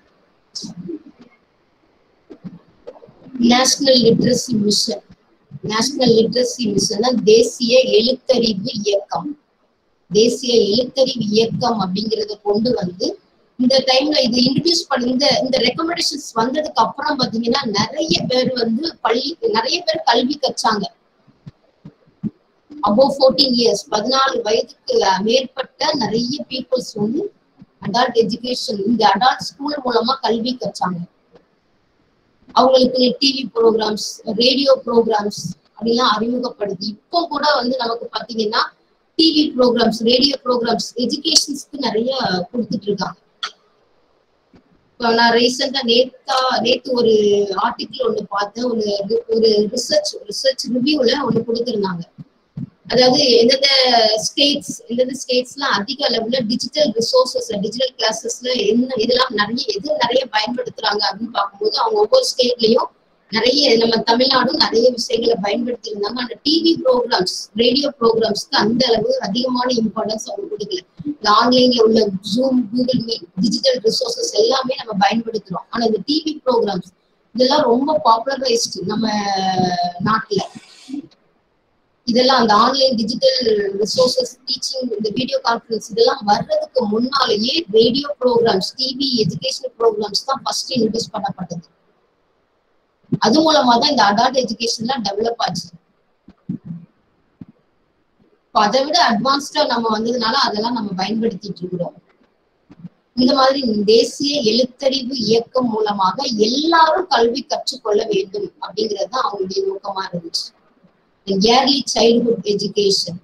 national literacy mission national literacy mission தேசிய எழுத்தறிவு இயக்கம் தேசிய எழுத்தறிவு இயக்கம் அப்படிங்கறத கொண்டு வந்து இந்த டைம்ல இது இன்ட்ரடியூஸ் பண்ண இந்த இந்த ரெக்கமெண்டேஷன்ஸ் வந்ததுக்கு அப்புறம் பாத்தீங்கன்னா நிறைய பேர் வந்து பள்ளி நிறைய பேர் கல்வி கற்றாங்க அபோவ் ஃபோர்டீன் இயர்ஸ் பதினாலு வயதுக்கு மேற்பட்ட நிறைய பீப்புள்ஸ் வந்து அடால்ட் எஜுகேஷன் இந்த அடால்ட் ஸ்கூல் மூலமா கல்வி கற்றாங்க அவங்களுக்கு டிவி ப்ரோக்ராம்ஸ் ரேடியோ ப்ரோக்ராம்ஸ் அப்படிலாம் அறிமுகப்படுத்தி இப்போ கூட வந்து நமக்கு பாத்தீங்கன்னா டிவி ப்ரோக்ராம்ஸ் ரேடியோ ப்ரோக்ராம்ஸ் எஜுகேஷன்ஸ்க்கு நிறைய கொடுத்துட்டு இருக்காங்க இப்போ நான் ரீசெண்டா நேத்தா நேத்து ஒரு ஆர்டிக்கிள் ஒண்ணு பார்த்தேன் ஒரு ஒரு ரிசர்ச் ரிசர்ச் ரிவ்யூல ஒண்ணு கொடுத்திருந்தாங்க அதாவது எந்தெந்த ஸ்டேட்ஸ் எந்தெந்த ஸ்டேட்ஸ்லாம் அதிக அளவுல டிஜிட்டல் ரிசோர்சஸ் டிஜிட்டல் கிளாஸஸ்ல என்ன இதெல்லாம் நிறைய எது நிறைய பயன்படுத்துறாங்க அப்படின்னு பார்க்கும்போது அவங்க ஒவ்வொரு ஸ்டேட்லயும் நிறைய நம்ம தமிழ்நாடும் நிறைய விஷயங்களை பயன்படுத்தி இருந்தாங்க அந்த டிவி ப்ரோக்ராம்ஸ் ரேடியோ ப்ரோக்ராம்ஸ்க்கு அந்த அளவு அதிகமான இம்பார்ட்டன்ஸ் அவங்க கொடுக்கல இந்த ஆன்லைன்ல உள்ள Zoom Google Meet digital resources எல்லாமே நம்ம பயன்படுத்துறோம் ஆனா இந்த டிவி ப்ரோக்ராம்ஸ் இதெல்லாம் ரொம்ப பாப்புலரைஸ்டு நம்ம நாட்டுல இதெல்லாம் அந்த ஆன்லைன் டிஜிட்டல் ரிசோர்சஸ் டீச்சிங் இந்த வீடியோ கான்ஃபரன்ஸ் இதெல்லாம் வர்றதுக்கு முன்னாலேயே radio programmes TV educational programmes தான் ஃபர்ஸ்ட் இன்ட்ரடியூஸ் பண்ணப்பட்டது அது மூலமா தான் இந்த அடால்ட் எஜுகேஷன்லாம் டெவலப் ஆச்சு இப்போ அதை விட அட்வான்ஸ்டா நம்ம வந்ததுனால அதெல்லாம் நம்ம பயன்படுத்திட்டு இருக்கிறோம் இந்த மாதிரி தேசிய எழுத்தறிவு இயக்கம் மூலமாக எல்லாரும் கல்வி கற்றுக்கொள்ள வேண்டும் அப்படிங்கிறது தான் அவங்களுடைய நோக்கமா இருந்துச்சு இயர்லி சைல்ட்ஹுட் எஜுகேஷன்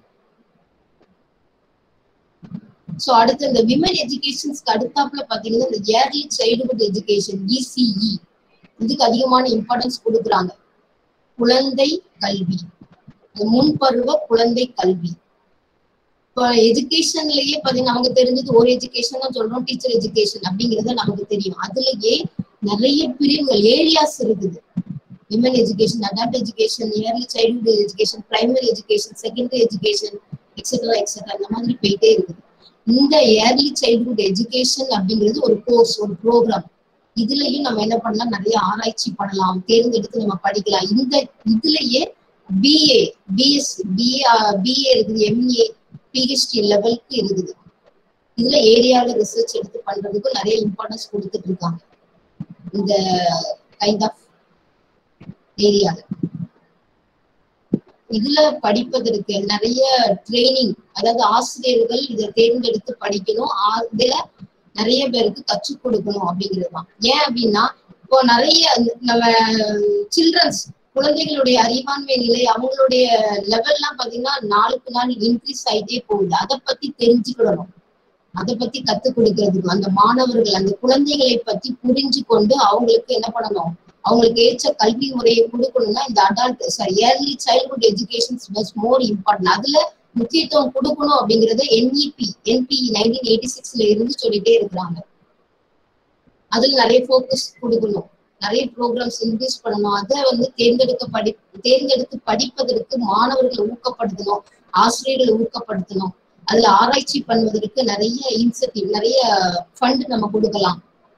சோ அடுத்து இந்த விமன் எஜுகேஷன்ஸ்க்கு அடுத்தாப்புல பாத்தீங்கன்னா இந்த இயர்லி சைல்ட்ஹுட் எஜுகேஷன் இசிஇ இதுக்கு அதிகமான இம்பார்ட்டன்ஸ் கொடுக்குறாங்க குழந்தை கல்வி முன்பருவ குழந்தை கல்வி இப்போ எஜுகேஷன்லயே பாத்தீங்கன்னா நமக்கு தெரிஞ்சது ஒரு எஜுகேஷன் தான் சொல்றோம் டீச்சர் எஜுகேஷன் அப்படிங்கறது நமக்கு தெரியும் அதுலயே நிறைய பிரிவுகள் ஏரியாஸ் இருக்குது women education adult education early childhood education primary education secondary education et cetera et cetera இந்த மாதிரி போயிட்டே இருக்குது இந்த இயர்லி சைல்ட்ஹுட் எஜுகேஷன் அப்படிங்கிறது ஒரு கோர்ஸ் ஒரு ப்ரோக்ராம் இதுலயும் நம்ம என்ன பண்ணலாம் நிறைய ஆராய்ச்சி பண்ணலாம் தேர்ந்தெடுத்து நம்ம படிக்கலாம் இந்த இதுலயே பிஏ பிஎஸ் பிஏ பிஏ இருக்குது எம்ஏ பிஹெச்டி லெவலுக்கு இருக்குது இதுல ஏரியால ரிசர்ச் எடுத்து பண்றதுக்கும் நிறைய இம்பார்ட்டன்ஸ் கொடுத்துட்டு இருக்காங்க இந்த கைண்ட் ஆஃப் ஏரியால இதுல படிப்பதற்கு நிறைய ட்ரைனிங் அதாவது ஆசிரியர்கள் இதை தேர்ந்தெடுத்து படிக்கணும் இதுல நிறைய பேருக்கு கற்றுக் கொடுக்கணும் அப்படிங்கிறது தான் ஏன் அப்படின்னா இப்போ நிறைய நம்ம சில்ட்ரன்ஸ் குழந்தைகளுடைய அறிவாண்மை நிலை அவங்களுடைய லெவல்லாம் பாத்தீங்கன்னா நாளுக்கு நாள் இன்க்ரீஸ் ஆயிட்டே போகுது அதை பத்தி தெரிஞ்சுக்கிடணும் அதை பத்தி கத்துக் கொடுக்கறதுக்கு அந்த மாணவர்கள் அந்த குழந்தைகளை பத்தி புரிஞ்சு கொண்டு அவங்களுக்கு என்ன பண்ணணும் அவங்களுக்கு ஏற்ற கல்வி முறையை கொடுக்கணும்னா இந்த adult sorry early childhood education was more important அதுல முக்கியத்துவம் கொடுக்கணும் அப்படிங்கறத என்இபி என்பி நைன்டீன் எயிட்டி சிக்ஸ்ல இருந்து சொல்லிட்டே இருக்கிறாங்க அதுல நிறைய போக்கஸ் கொடுக்கணும் நிறைய ப்ரோக்ராம்ஸ் இன்க்ரீஸ் பண்ணணும் அதை வந்து தேர்ந்தெடுக்க படி தேர்ந்தெடுத்து படிப்பதற்கு மாணவர்களை ஊக்கப்படுத்தணும் ஆசிரியர்களை ஊக்கப்படுத்தணும் அதுல ஆராய்ச்சி பண்ணுவதற்கு நிறைய இன்சென்டிவ் நிறைய ஃபண்ட் நம்ம கொடுக்கலாம்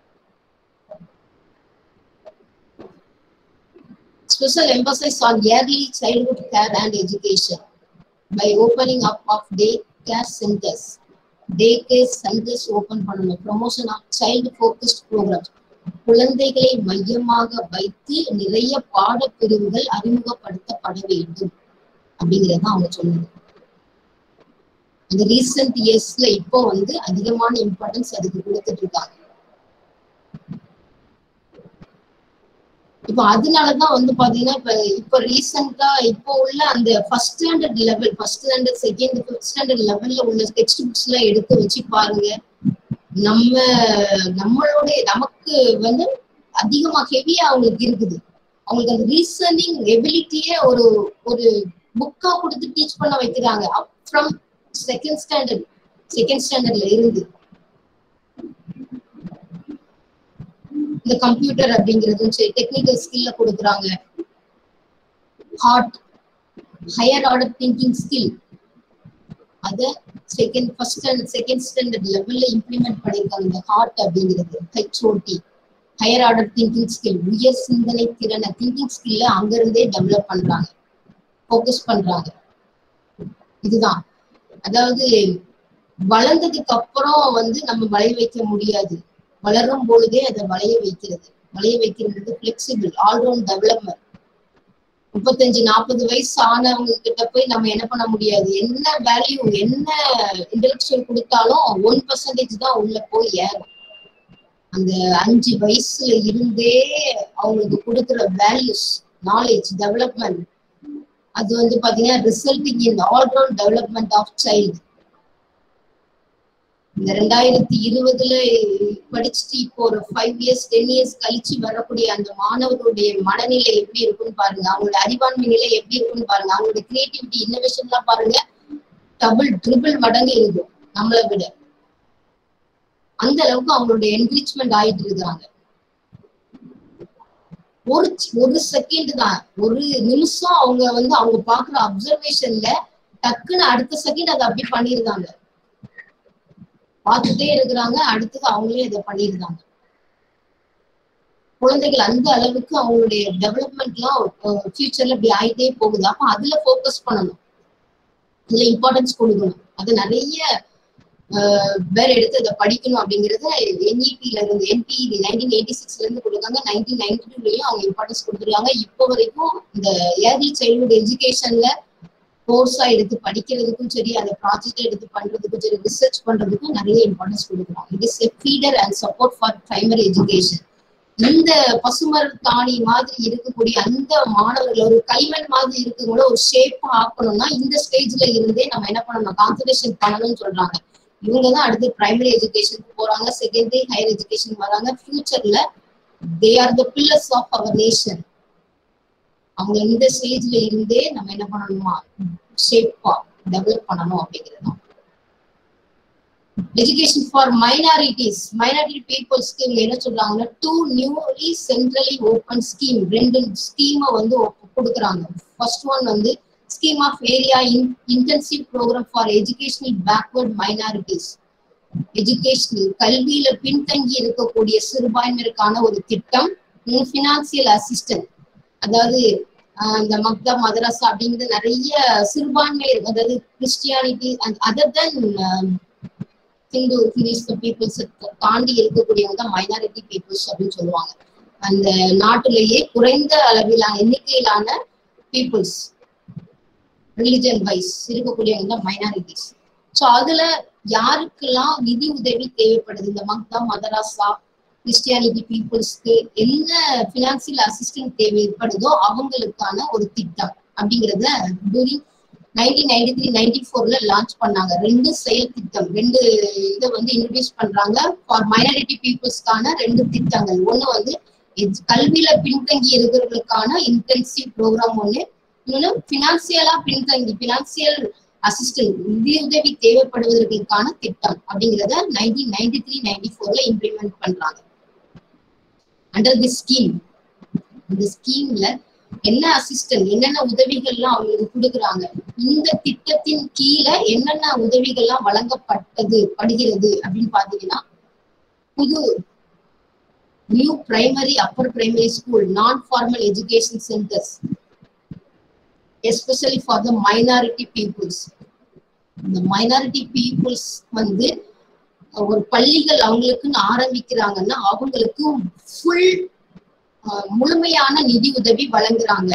special emphasis on early childhood care and education by opening up of day care centers. Day care centres open பண்ணணும் promotion of child focused programmes குழந்தைகளை மையமாக வைத்து நிறைய பாடப்பிரிவுகள் அறிமுகப்படுத்தப்பட வேண்டும் அப்படிங்கறத அவங்க சொன்னது இந்த ரீசெண்ட் இயர்ஸ்ல இப்போ வந்து அதிகமான இம்பார்ட்டன்ஸ் அதுக்கு கொடுத்துட்டு இருக்காங்க இப்ப அதனாலதான் வந்து பாத்தீங்கன்னா இப்ப இப்ப ரீசெண்டா இப்போ உள்ள அந்த first standard level first standard second fifth standard லெவல்ல உள்ள டெக்ஸ்ட் புக்ஸ் எல்லாம் எடுத்து வச்சு பாருங்க நம்ம நம்மளுடைய நமக்கு வந்து அதிகமா ஹெவியா அவங்களுக்கு இருக்குது அவங்களுக்கு அந்த ரீசனிங் எபிலிட்டியே ஒரு ஒரு புக்கா கொடுத்து டீச் பண்ண வைக்கிறாங்க ஃப்ரம் செகண்ட் ஸ்டாண்டர்ட் செகண்ட் ஸ்டாண்டர்ட்ல இருந்து இந்த கம்ப்யூட்டர் அப்படிங்கிறதும் சரி டெக்னிக்கல் ஸ்கில்ல கொடுக்குறாங்க hard higher order thinking skill அத second first standard second standard லெவல்ல இம்ப்ளிமெண்ட் பண்ணிருக்காங்க இந்த ஹார்ட் அப்படிங்கிறது HOT higher order thinking skill உயர் சிந்தனை திறனை திங்கிங் ஸ்கில்ல அங்கிருந்தே டெவலப் பண்றாங்க ஃபோக்கஸ் பண்றாங்க இதுதான் அதாவது வளர்ந்ததுக்கு அப்புறம் வந்து நம்ம வளைய வைக்க முடியாது வளரும் பொழுதே அதை வளைய வைக்கிறது வளைய வைக்கிறது பிளெக்சிபிள் ஆல்ரவுண்ட் டெவலப்மெண்ட் முப்பத்தஞ்சு நாற்பது வயசு ஆனவங்க கிட்ட போய் நம்ம என்ன பண்ண முடியாது என்ன வேல்யூ என்ன இன்டெலக்சுவல் கொடுத்தாலும் ஒன் பர்சன்டேஜ் தான் உள்ள போய் ஏறும் அந்த அஞ்சு வயசுல இருந்தே அவங்களுக்கு கொடுக்குற வேல்யூஸ் நாலேஜ் டெவலப்மெண்ட் அது வந்து பாத்தீங்கன்னா resulting in all round development of child இந்த ரெண்டாயிரத்தி இருபதுல படிச்சுட்டு இப்போ ஒரு ஃபைவ் இயர்ஸ் டென் இயர்ஸ் கழிச்சு வரக்கூடிய அந்த மாணவர்களுடைய மனநிலை எப்படி இருக்குன்னு பாருங்க அவங்களோட அறிவாண்மை நிலை எப்படி இருக்குன்னு பாருங்க அவங்களோட கிரியேட்டிவிட்டி இன்னோவேஷன் எல்லாம் பாருங்க டபுள் ட்ரிபிள் மடங்கு இருக்கும் நம்மளை விட அந்த அளவுக்கு அவங்களோட என்ரிச்மெண்ட் ஆயிட்டு இருக்காங்க ஒரு ஒரு செகண்ட் தான் ஒரு நிமிஷம் அவங்க வந்து அவங்க பாக்குற அப்சர்வேஷன்ல டக்குன்னு அடுத்த செகண்ட் அதை அப்படி பண்ணிருந்தாங்க பார்த்துட்டே இருக்கிறாங்க அடுத்தது அவங்களே இதை பண்ணிருந்தாங்க குழந்தைகள் அந்த அளவுக்கு அவங்களுடைய டெவலப்மெண்ட்லாம் ஃபியூச்சர்ல இப்படி ஆயிட்டே போகுது அப்ப அதுல ஃபோக்கஸ் பண்ணணும் அதுல இம்பார்ட்டன்ஸ் கொடுக்கணும் அது நிறைய பேர் எடுத்து அதை படிக்கணும் அப்படிங்கறத என்இபில இருந்து என்பி நைன்டீன் எயிட்டி சிக்ஸ்ல இருந்து கொடுக்காங்க நைன்டீன் நைன்டி டூலயும் அவங்க இம்பார்ட்டன்ஸ் கொடுத்துருக்காங்க இப்போ வரைக்கும் இந்த ஏர்லி சைல்ட்ஹுட் எஜுகேஷன்ல கோர்ஸா எடுத்து படிக்கிறதுக்கும் சரி அந்த ப்ராஜெக்ட் எடுத்து பண்றதுக்கும் சரி ரிசர்ச் பண்றதுக்கும் நிறைய இம்பார்ட்டன்ஸ் கொடுக்குறோம் it is a feeder and support for primary education இந்த பசுமர் தாணி மாதிரி இருக்கக்கூடிய அந்த மாணவர்கள் ஒரு கைமண் மாதிரி இருக்கவங்கள ஒரு ஷேப்பா ஆக்கணும்னா இந்த ஸ்டேஜ்ல இருந்தே நம்ம என்ன பண்ணணும் கான்சன்ட்ரேஷன் பண்ணணும்னு சொல்றாங்க இவங்க தான் அடுத்து பிரைமரி எஜுகேஷனுக்கு போறாங்க செகண்டரி ஹையர் எஜுகேஷன் வராங்க ஃபியூச்சர்ல they are the pillars of our nation அவங்க இந்த ஸ்டேஜ்ல இருந்தே நம்ம என்ன பண்ணணுமா ஷேப்பா டெவலப் பண்ணணும் அப்படிங்கிறது எஜுகேஷன் ஃபார் மைனாரிட்டிஸ் மைனாரிட்டி பீப்புள்ஸ்க்கு இவங்க என்ன சொல்றாங்கன்னா two newly centrally open scheme ரெண்டு ஸ்கீமை வந்து கொடுக்குறாங்க ஃபர்ஸ்ட் ஒன் வந்து scheme of area intensive programme for educational backward minorities educational கல்வியில பின்தங்கி இருக்கக்கூடிய சிறுபான்மையினருக்கான ஒரு திட்டம் பினான்சியல் அசிஸ்டன்ட் அதாவது இந்த மக்தா மதரசா அப்படிங்கிறது நிறைய சிறுபான்மை அதாவது Christianity and other then Hindu Hindus peoples தாண்டி இருக்கக்கூடியவங்க தான் மைனாரிட்டி பீப்புள்ஸ் அப்படின்னு சொல்லுவாங்க அந்த நாட்டிலேயே குறைந்த அளவிலான எண்ணிக்கையிலான பீப்புள்ஸ் ரிலிஜன் வைஸ் இருக்கக்கூடியவங்க தான் மைனாரிட்டிஸ் ஸோ அதுல யாருக்கெல்லாம் நிதி உதவி தேவைப்படுது இந்த மக்தா மதராசா கிறிஸ்டியானிட்டி பீப்புள்ஸ்க்கு என்ன பினான்சியல் அசிஸ்டன்ட் தேவைப்படுதோ அவங்களுக்கான ஒரு திட்டம் அப்படிங்கிறத during nineteen ninety three ninety ஃபோர்ல லான்ச் பண்ணாங்க ரெண்டு செயல் திட்டம் ரெண்டு இதை வந்து இன்ட்ரடியூஸ் பண்றாங்க ஃபார் மைனாரிட்டி பீப்புள்ஸ்க்கான ரெண்டு திட்டங்கள் ஒண்ணு வந்து கல்வியில பின்தங்கி இருக்கிறவங்களுக்கான இன்டென்சிவ் ப்ரோக்ராம் ஒண்ணு இன்னொன்னு பினான்சியலா பின்தங்கி பினான்சியல் அசிஸ்டன்ட் நிதி உதவி தேவைப்படுவதற்கான திட்டம் அப்படிங்கிறத நைன்டீன் நைன்டி த்ரீ நைன்டி ஃபோர்ல இம்ப்ளிமெண்ட் பண்றாங்க அண்டர் தி ஸ்கீம் இந்த ஸ்கீம்ல என்ன அசிஸ்டன்ட் என்னென்ன உதவிகள்லாம் அவங்களுக்கு கொடுக்குறாங்க இந்த திட்டத்தின் கீழே என்னென்ன உதவிகள்லாம் வழங்கப்பட்டது படுகிறது அப்படின்னு பாத்தீங்கன்னா புது new primary upper primary school non formal education centres especially for the minority peoples இந்த மைனாரிட்டி பீப்புள்ஸ் வந்து ஒரு பள்ளிகள் அவங்களுக்குன்னு ஆரம்பிக்கிறாங்கன்னா அவங்களுக்கு ஃபுல் முழுமையான நிதி உதவி வழங்குறாங்க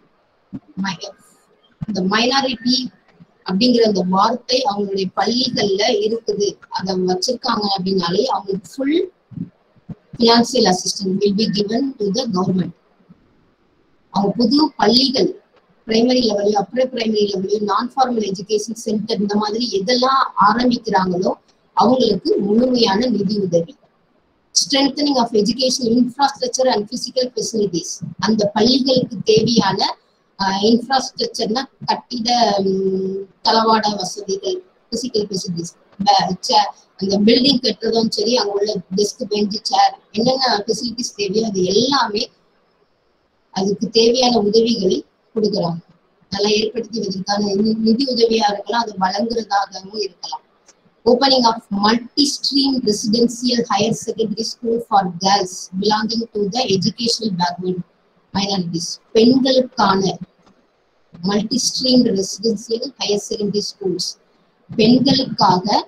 இந்த மைனாரிட்டி அப்படிங்கிற அந்த வார்த்தை அவங்களுடைய பள்ளிகள்ல இருக்குது அதை வச்சிருக்காங்க அப்படின்னாலே அவங்களுக்கு full financial assistant will be given to the government அவங்க புது பள்ளிகள் பிரைமரி லெவலையும் அப்பர் பிரைமரி லெவலையும் நான் ஃபார்மல் எஜுகேஷன் சென்டர் இந்த மாதிரி எதெல்லாம் ஆரம்பிக்கிறாங்களோ அவங்களுக்கு முழுமையான நிதி உதவி strengthening of education infrastructure and physical facilities அந்த பள்ளிகளுக்கு தேவையான இன்ஃப்ராஸ்ட்ரக்சர்னா கட்டிட தளவாட வசதிகள் பிசிக்கல் ஃபெசிலிட்டிஸ் அந்த பில்டிங் கட்டுறதும் சரி அங்க உள்ள டெஸ்க் பெஞ்ச் சேர் என்னென்ன ஃபெசிலிட்டிஸ் தேவையோ அது எல்லாமே அதுக்கு தேவையான உதவிகளை கொடுக்குறாங்க அதெல்லாம் ஏற்படுத்துவதற்கான நிதி உதவியா இருக்கலாம் அது வழங்குறதாகவும் இருக்கலாம் opening of multi-stream residential higher secondary school for girls belonging to the educational backward minorities பெண்களுக்கான multi stream residential higher secondary schools பெண்களுக்காக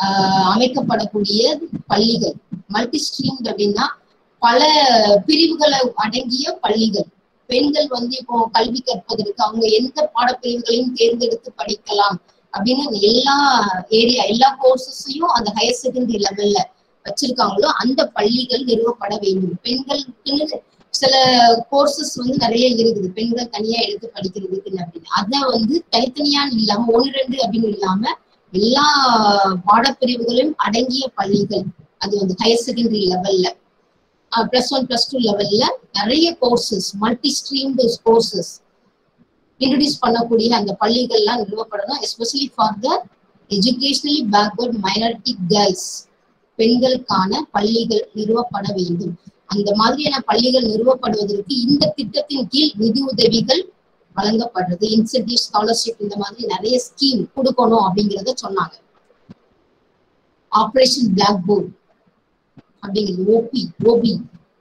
ஆஹ் அமைக்கப்படக்கூடிய பள்ளிகள் மல்டி ஸ்ட்ரீம் அப்படின்னா பல பிரிவுகளை அடங்கிய பள்ளிகள் பெண்கள் வந்து இப்போ கல்வி கற்பதற்கு அவங்க எந்த பாடப்பிரிவுகளையும் தேர்ந்தெடுத்து படிக்கலாம் அப்படின்னு எல்லா ஏரியா எல்லா கோர்சஸையும் அந்த ஹையர் செகண்டரி லெவல்ல வச்சிருக்காங்களோ அந்த பள்ளிகள் நிறுவப்பட வேண்டும் பெண்களுக்குன்னு சில கோர்சஸ் வந்து நிறைய இருக்குது பெண்கள் தனியா எடுத்து படிக்கிறதுக்குன்னு அப்படின்னு அதை வந்து தனித்தனியான்னு இல்லாம ஒன்று ரெண்டு அப்படின்னு இல்லாம எல்லா பாடப்பிரிவுகளும் அடங்கிய பள்ளிகள் அது வந்து ஹையர் செகண்டரி லெவல்ல பிளஸ் ஒன் பிளஸ் டூ லெவல்ல நிறைய courses multi streamed courses introduce பண்ணக்கூடிய அந்த பள்ளிகள்லாம் நிறுவப்படணும் especially for the educationally backward minority girls பெண்களுக்கான பள்ளிகள் நிறுவப்பட வேண்டும் அந்த மாதிரியான பள்ளிகள் நிறுவப்படுவதற்கு இந்த திட்டத்தின் கீழ் நிதி உதவிகள் வழங்கப்படுறது இன்சென்டிவ் ஸ்காலர்ஷிப் இந்த மாதிரி நிறைய ஸ்கீம் கொடுக்கணும் அப்படிங்கிறத சொன்னாங்க ஆபரேஷன் பிளாக் போர்ட் அப்படிங்கிறது OB OB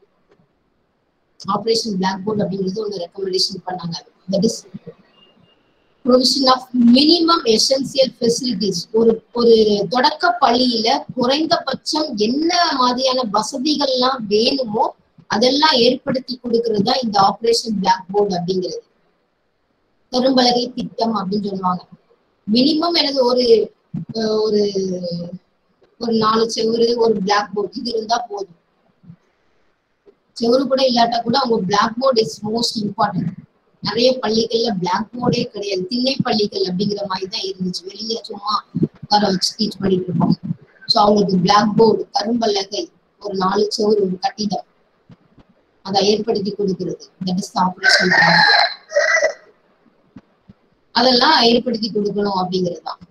operation blackboard அப்படிங்கிறது ஒன்று ரெக்கமெண்டேஷன் பண்ணாங்க that is provision of minimum essential facilities ஒரு ஒரு தொடக்க பள்ளியில குறைந்தபட்சம் என்ன மாதிரியான வசதிகள்லாம் வேணுமோ அதெல்லாம் ஏற்படுத்தி கொடுக்கறது தான் இந்த ஆபரேஷன் பிளாக் போர்டு அப்படிங்கிறது கரும்பலகை திட்டம் அப்படின்னு சொல்லுவாங்க மினிமம் எனக்கு ஒரு ஒரு ஒரு நாலு செவரு ஒரு பிளாக் போர்டு இது இருந்தா போதும் செவரு கூட இல்லாட்டா கூட அவங்க blackboard is most important நிறைய பள்ளிகள்ல பிளாக் போர்டே கிடையாது திண்ணை பள்ளிகள் அப்படிங்கிற மாதிரி தான் இருந்துச்சு வெளியே சும்மா உட்கார வச்சு டீச் பண்ணிட்டு இருப்பாங்க ஸோ அவங்களுக்கு பிளாக் போர்டு கரும்பலகை ஒரு நாலு செவரு ஒரு கட்டிடம் அதை ஏற்படுத்தி கொடுக்கிறது தட் இஸ் ஆபரேஷன் அதெல்லாம் ஏற்படுத்தி கொடுக்கணும் அப்படிங்கிறது தான்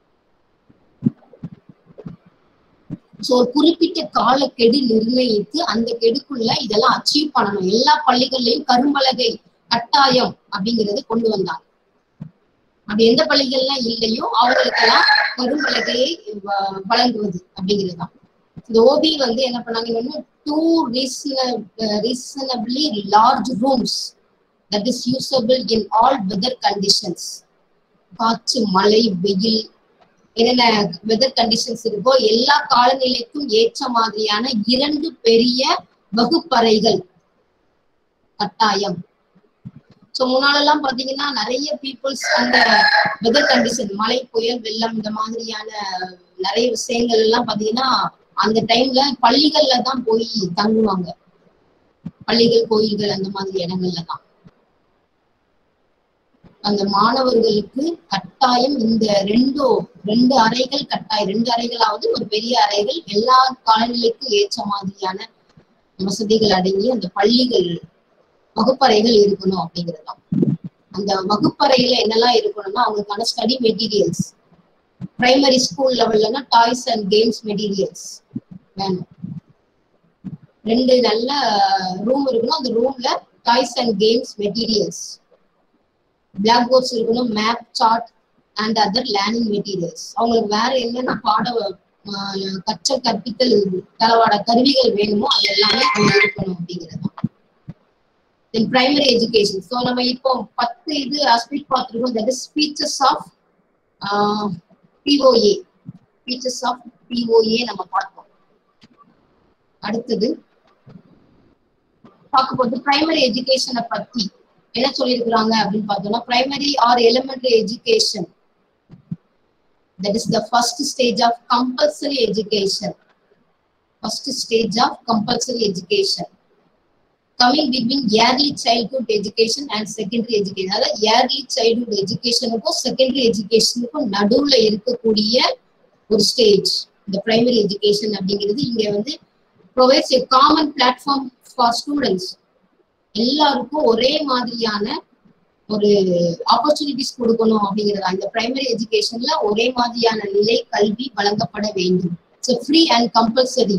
சோ ஒரு குறிப்பிட்ட கால கெடு நிர்ணயித்து அந்த கெடுக்குள்ள இதெல்லாம் அச்சீவ் பண்ணணும் எல்லா பள்ளிகள்லயும் கரும்பலகை கட்டாயம் அப்படிங்கறது கொண்டு வந்தாங்க அப்படி எந்த பள்ளிகள்லாம் இல்லையோ அவங்களுக்கெல்லாம் கரும்பலகையை வழங்குவது அப்படிங்கிறது தான் இந்த ஓபி வந்து என்ன பண்ணாங்க two reasonably large rooms that is usable in all weather conditions காற்று மழை வெயில் என்னென்ன வெதர் கண்டிஷன்ஸ் இருக்கோ எல்லா காலநிலைக்கும் ஏற்ற மாதிரியான இரண்டு பெரிய வகுப்பறைகள் கட்டாயம் சோ முன்னாலெல்லாம் பாத்தீங்கன்னா நிறைய பீப்புள்ஸ் அந்த வெதர் கண்டிஷன் மழை புயல் வெள்ளம் இந்த மாதிரியான நிறைய விஷயங்கள் எல்லாம் பாத்தீங்கன்னா அந்த டைம்ல பள்ளிகள்ல தான் போய் தங்குவாங்க பள்ளிகள் கோயில்கள் அந்த மாதிரி இடங்கள்ல தான் அந்த மாணவர்களுக்கு கட்டாயம் இந்த ரெண்டோ ரெண்டு அறைகள் கட்டாயம் ரெண்டு அறைகளாவது ஒரு பெரிய அறைகள் எல்லா காலநிலைக்கும் ஏற்ற மாதிரியான வசதிகள் அடங்கி அந்த பள்ளிகள் வகுப்பறைகள் இருக்கணும் அப்படிங்கிறதுதான் அந்த வகுப்பறையில என்னெல்லாம் இருக்கணும்னா அவங்களுக்கான ஸ்டடி மெட்டீரியல்ஸ் பிரைமரி ஸ்கூல் லெவல்லனா டாய்ஸ் அண்ட் கேம்ஸ் மெட்டீரியல்ஸ் வேணும் ரெண்டு நல்ல ரூம் இருக்கணும் அந்த ரூம்ல toys and games materials blackboards இருக்கணும் map chart and other learning materials அவங்களுக்கு வேற என்னென்ன பாட கற்றல் கற்பித்தல் தளவாட கருவிகள் வேணுமோ அது எல்லாமே அங்க இருக்கணும் அப்படிங்கிறது தென் பிரைமரி எஜுகேஷன் ஸோ நம்ம இப்போ பத்து இது ஆஸ்பெக்ட் பார்த்துருக்கோம் that is speeches of POA speeches of POA நம்ம பார்த்தோம் அடுத்தது பார்க்க போது பிரைமரி எஜுகேஷனை பத்தி என்ன சொல்லியிருக்கிறாங்க அப்படின்னு பார்த்தோம்னா primary or elementary education that is the first stage of compulsory education first stage of compulsory education coming between early childhood education and secondary education அதாவது ஏர்லி சைல்ட்ஹுட் எஜுகேஷனுக்கும் செகண்டரி எஜுகேஷனுக்கும் நடுவுல இருக்கக்கூடிய ஒரு ஸ்டேஜ் இந்த பிரைமரி எஜுகேஷன் அப்படிங்கிறது இங்க வந்து provides a common platform for students எல்லாருக்கும் ஒரே மாதிரியான ஒரு ஆப்பர்ச்சுனிட்டிஸ் கொடுக்கணும் அப்படிங்கிறது இந்த பிரைமரி எஜுகேஷன்ல ஒரே மாதிரியான நிலை கல்வி வழங்கப்பட வேண்டும் so free and compulsory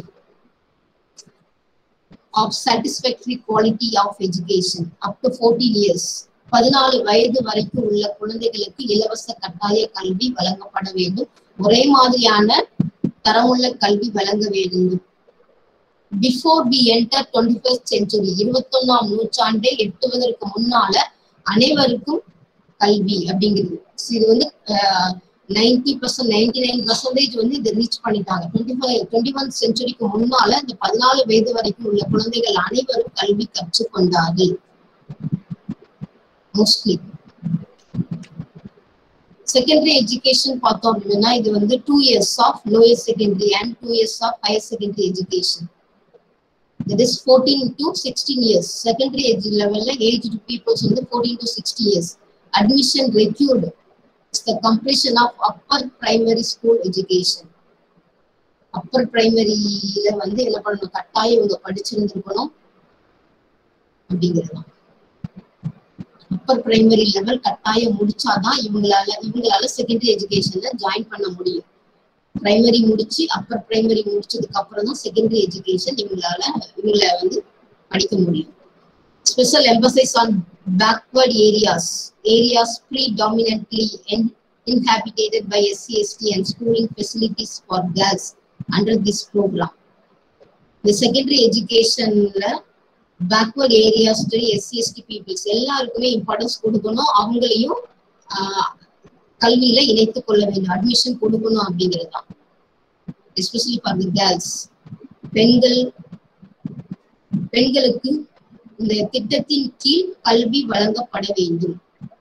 of satisfactory quality of education up to fourteen years பதினாலு வயது வரைக்கும் உள்ள குழந்தைகளுக்கு இலவச கட்டாய கல்வி வழங்கப்பட வேண்டும் ஒரே மாதிரியான தரமுள்ள கல்வி வழங்க வேண்டும் before we enter twenty first century இருபத்தொன்னாம் நூற்றாண்டை எட்டுவதற்கு முன்னால அனைவருக்கும் கல்வி அப்படிங்கிறது இது வந்து ninety percent ninety nine percentage வந்து இதை ரீச் பண்ணிட்டாங்க டுவெண்ட்டி ஃபைவ் டுவெண்ட்டி ஒன் செஞ்சுரிக்கு முன்னால இந்த பதினாலு வயது வரைக்கும் உள்ள குழந்தைகள் அனைவரும் கல்வி கற்றுக்கொண்டார்கள் மோஸ்ட்லி செகண்டரி எஜுகேஷன் பார்த்தோம் அப்படின்னா இது வந்து two years of lower secondary and two years of higher secondary education that is 14 to 16 years secondary age level aged peoples வந்து 14 to 60 years admission required is the completion of upper primary school education Appar பிரைமரியில வந்து என்ன பண்ணணும் கட்டாயம் இவங்க படிச்சிருந்திருக்கணும் அப்படிங்கிறது Appar primary level கட்டாயம் முடிச்சாதான் இவங்களால இவங்களால செகண்டரி எஜுகேஷன்ல ஜாயின் பண்ண முடியும் பிரைமரி முடிச்சு அப்பர் பிரைமரி முடிச்சதுக்கு அப்புறம் தான் செகண்டரி எஜுகேஷன் இவங்களால இவங்கள வந்து படிக்க முடியும் special emphasis on backward areas areas predominantly inhabited by SC, ST and schooling facilities for girls under this program. இந்த செகண்டரி எஜுகேஷன்ல backward areas SC ST peoples எல்லாருக்குமே இம்பார்ட்டன்ஸ் கொடுக்கணும் அவங்களையும் ஆஹ், கல்வியில இணைத்துக் கொள்ள வேண்டும் அட்மிஷன் கொடுக்கணும் அப்படிங்கிறது தான் எஸ்பெஷலி ஃபார் தி கேர்ள்ஸ் பெண்கள் பெண்களுக்கு இந்த திட்டத்தின் கீழ் கல்வி வழங்கப்பட வேண்டும்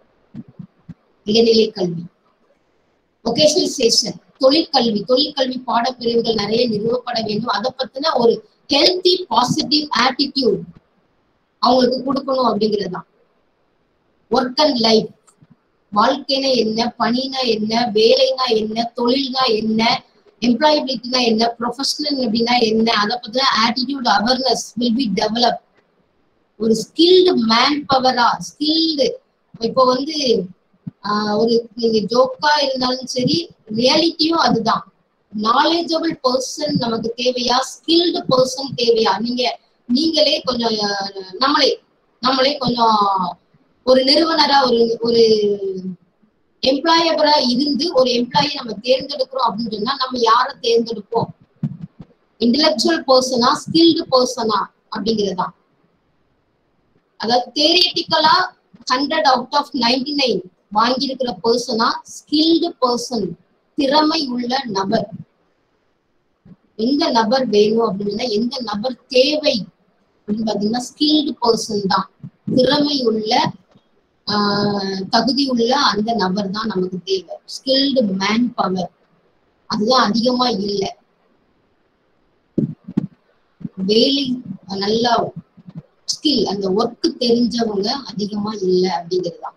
இடைநிலை கல்வி ஒகேஷனல் சேஷன் தொழிற்கல்வி தொழிற்கல்வி பாடப்பிரிவுகள் நிறைய நிறுவப்பட வேண்டும் அதை பத்தின ஒரு ஹெல்த்தி பாசிட்டிவ் ஆட்டிடியூட் அவங்களுக்கு கொடுக்கணும் அப்படிங்கிறது தான் ஒர்க் அண்ட் லைஃப் வாழ்க்கைனா என்ன பணினா என்ன வேலைனா என்ன தொழில்னா என்ன எம்ப்ளாயபிலிட்டினா என்ன ப்ரொஃபஷனல் அப்படின்னா என்ன அதை பத்தின attitude awareness will be develop ஒரு ஸ்கில்டு மேன் பவரா ஸ்கில்டு இப்போ வந்து ஆஹ் ஒரு நீங்க ஜோக்கா இருந்தாலும் சரி ரியாலிட்டியும் அதுதான் நாலேஜபிள் பர்சன் நமக்கு தேவையா ஸ்கில்டு பர்சன் தேவையா நீங்க நீங்களே கொஞ்சம் அஹ், நம்மளே நம்மளே கொஞ்சம் ஒரு நிறுவனரா ஒரு ஒரு எம்ப்ளாயபரா இருந்து ஒரு எம்ப்ளாயி நம்ம தேர்ந்தெடுக்கிறோம் அப்படின்னு சொன்னா நம்ம யாரை தேர்ந்தெடுப்போம் இன்டலெக்சுவல் பர்சனா ஸ்கில்டு பர்சனா அப்படிங்கிறதா அதாவது தேரியட்டிக்கலா hundred out of ninety nine வாங்கியிருக்கிற பர்சனா ஸ்கில்டு பர்சன் திறமை உள்ள நபர் எந்த நபர் வேணும் அப்படின்னா எந்த நபர் தேவை அப்படின்னு பாத்தீங்கன்னா ஸ்கில்டு பர்சன் தான் திறமை உள்ள ஆஹ், தகுதி உள்ள அந்த நபர் தான் நமக்கு தேவை ஸ்கில்டு மேன் பவர் அதுதான் அதிகமா இல்லை வேலை நல்லா ஸ்கில் அந்த ஒர்க் தெரிஞ்சவங்க அதிகமா இல்லை அப்படிங்கிறது தான்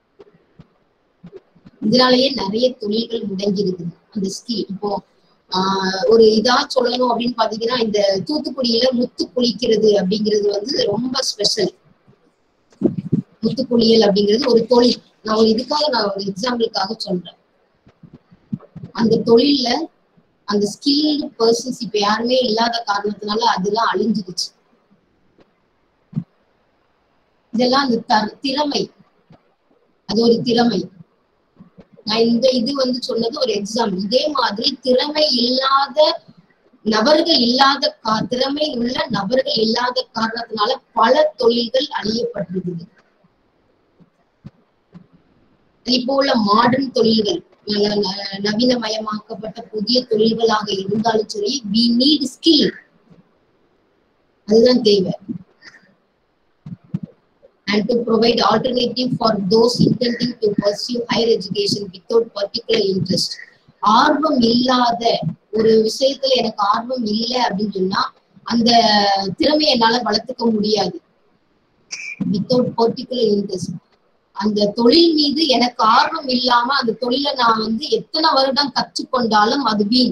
இதனாலேயே நிறைய தொழில்கள் முடங்கி இருக்குது அந்த ஸ்கில் இப்போ ஆஹ் ஒரு இதா சொல்லணும் அப்படின்னு பாத்தீங்கன்னா இந்த தூத்துக்குடியில முத்து குளிக்கிறது அப்படிங்கிறது வந்து ரொம்ப ஸ்பெஷல் முத்து குளியல் அப்படிங்கிறது ஒரு தொழில் நான் ஒரு இதுக்காக நான் ஒரு எக்ஸாம்பிளுக்காக சொல்றேன் அந்த தொழில்ல அந்த ஸ்கில்டு பர்சன்ஸ் இப்ப யாருமே இல்லாத காரணத்தினால அதெல்லாம் அழிஞ்சிருச்சு இதெல்லாம் அந்த த- திறமை அது ஒரு திறமை நான் இந்த இது வந்து சொன்னது ஒரு எக்ஸாம் இதே மாதிரி திறமை இல்லாத நபர்கள் இல்லாத கா திறமை உள்ள நபர்கள் இல்லாத காரணத்தினால பல தொழில்கள் அழியப்பட்டிருக்குது இப்போ உள்ள மாடர்ன் தொழில்கள் நல்ல ந- நவீனமயமாக்கப்பட்ட புதிய தொழில்களாக இருந்தாலும் சரி வி நீட் ஸ்கில் அதுதான் தேவை and to provide alternative for those intending to pursue higher education without particular interest ஆர்வம் இல்லாத ஒரு விஷயத்துல எனக்கு ஆர்வம் இல்லை அப்படின்னு சொன்னா அந்த திறமையை என்னால வளர்த்துக்க முடியாது வித்தவுட் பர்டிகுலர் இன்ட்ரெஸ்ட் அந்த தொழில் மீது எனக்கு ஆர்வம் இல்லாம அந்த தொழிலை நான் வந்து எத்தனை வருடம் கற்றுக்கொண்டாலும் அது வீண்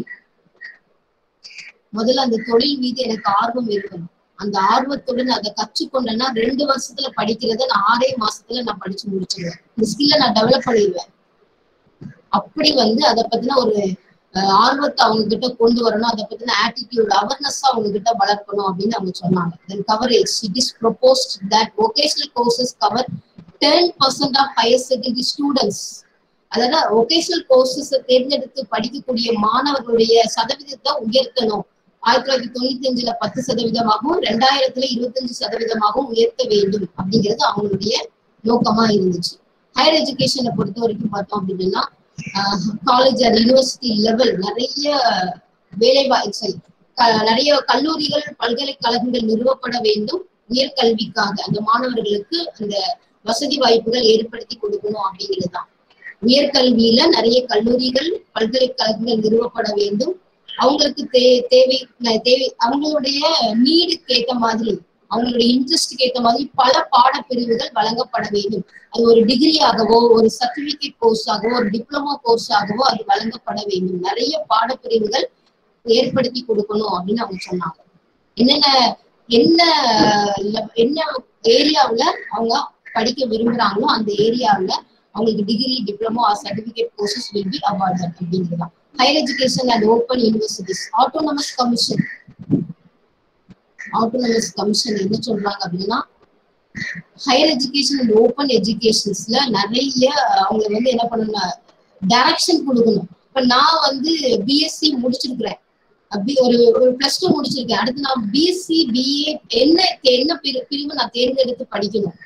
முதல்ல அந்த தொழில் மீது எனக்கு ஆர்வம் இருக்கணும் அந்த ஆர்வத்துடன் அதை கற்றுக்கொண்டேன்னா ரெண்டு வருஷத்துல படிக்கிறத நான் ஆறே மாசத்துல நான் படிச்சு முடிச்சிருவேன் இந்த ஸ்கில்ல நான் டெவலப் பண்ணிடுவேன் அப்படி வந்து அதை பத்தின ஒரு அஹ், ஆர்வத்தை அவங்க கிட்ட கொண்டு வரணும் அதை பத்தின ஆட்டிடியூட் அவேர்னஸ் அவங்க கிட்ட வளர்க்கணும் அப்படின்னு அவங்க சொன்னாங்க then coverage it is proposed that vocational courses cover ten percent of higher secondary students அதாவது ஒகேஷனல் கோர்சஸ் தேர்ந்தெடுத்து படிக்கக்கூடிய மாணவர்களுடைய சதவீதத்தை உயர்த்தணும் ஆயிரத்தி தொள்ளாயிரத்தி தொண்ணூத்தி அஞ்சுல பத்து சதவீதமாகவும் ரெண்டாயிரத்துல இருபத்தஞ்சு சதவீதமாகவும் உயர்த்த வேண்டும் அப்படிங்கிறது அவங்களுடைய நோக்கமா இருந்துச்சு ஹையர் எஜுகேஷனை பொறுத்த வரைக்கும் பார்த்தோம் அப்படின்னா காலேஜ் அண்ட் யூனிவர்சிட்டி லெவல் நிறைய வேலை வாய்ச்சல் நிறைய கல்லூரிகள் பல்கலைக்கழகங்கள் நிறுவப்பட வேண்டும் உயர்கல்விக்காக அந்த மாணவர்களுக்கு அந்த வசதி வாய்ப்புகள் ஏற்படுத்தி கொடுக்கணும் அப்படிங்கிறது தான் உயர்கல்வியில நிறைய கல்லூரிகள் பல்கலைக்கழகங்கள் நிறுவப்பட வேண்டும் அவங்களுக்கு தே தேவை தேவை அவங்களுடைய நீடுக்கு ஏத்த மாதிரி அவங்களுடைய இன்ட்ரெஸ்டுக்கு ஏத்த மாதிரி பல பாடப்பிரிவுகள் வழங்கப்பட வேண்டும் அது ஒரு டிகிரியாகவோ ஒரு சர்டிபிகேட் கோர்ஸ் ஆகவோ ஒரு டிப்ளமோ கோர்ஸ் ஆகவோ அது வழங்கப்பட வேண்டும் நிறைய பாடப்பிரிவுகள் ஏற்படுத்தி கொடுக்கணும் அப்படின்னு அவங்க சொன்னாங்க என்னென்ன என்ன என்ன ஏரியாவுல அவங்க படிக்க விரும்புறாங்களோ அந்த ஏரியாவுல அவங்களுக்கு degree diploma or certificate courses will be awarded அப்படிங்கிறது higher education and open universities autonomous commission autonomous commission என்ன சொல்றாங்க அப்படின்னா ஹையர் எஜுகேஷன் அண்ட் ஓப்பன் எஜுகேஷன்ஸ்ல நிறைய அவங்க வந்து என்ன பண்ணணும் டைரக்ஷன் கொடுக்கணும் இப்ப நான் வந்து பிஎஸ்சி முடிச்சிருக்கிறேன் அப்படி ஒரு ஒரு பிளஸ் டூ முடிச்சிருக்கேன் அடுத்து நான் பிஎஸ்சி பிஏ என்ன என்ன பிரிவு நான் தேர்ந்தெடுத்து படிக்கணும்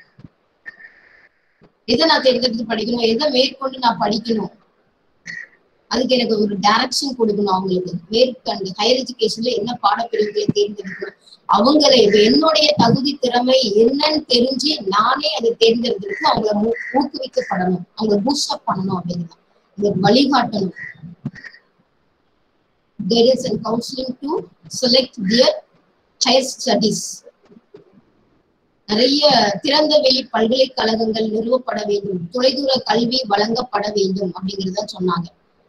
எதை நான் தேர்ந்தெடுத்து படிக்கணும் எதை மேற்கொண்டு நான் படிக்கணும் அதுக்கு எனக்கு ஒரு டைரக்ஷன் கொடுக்கணும் அவங்களுக்கு மேற்கொண்டு ஹையர் எஜுகேஷன்ல என்ன பாடப்பிரிவுகளை தேர்ந்தெடுக்கணும் அவங்களை என்னுடைய தகுதி திறமை என்னன்னு தெரிஞ்சு நானே அதை தேர்ந்தெடுக்கிறதுக்கு அவங்கள ஊக்குவிக்கப்படணும் அவங்கள பூஸ்டப் பண்ணணும் அப்படிங்கிறது இந்த வழிகாட்டணும் guidance and counseling to select their higher studies நிறைய திறந்த வெளி பல்கலைக்கழகங்கள் நிறுவப்பட வேண்டும் தொலைதூர கல்வி வழங்கப்பட வேண்டும் அப்படிங்கறத சொன்னாங்க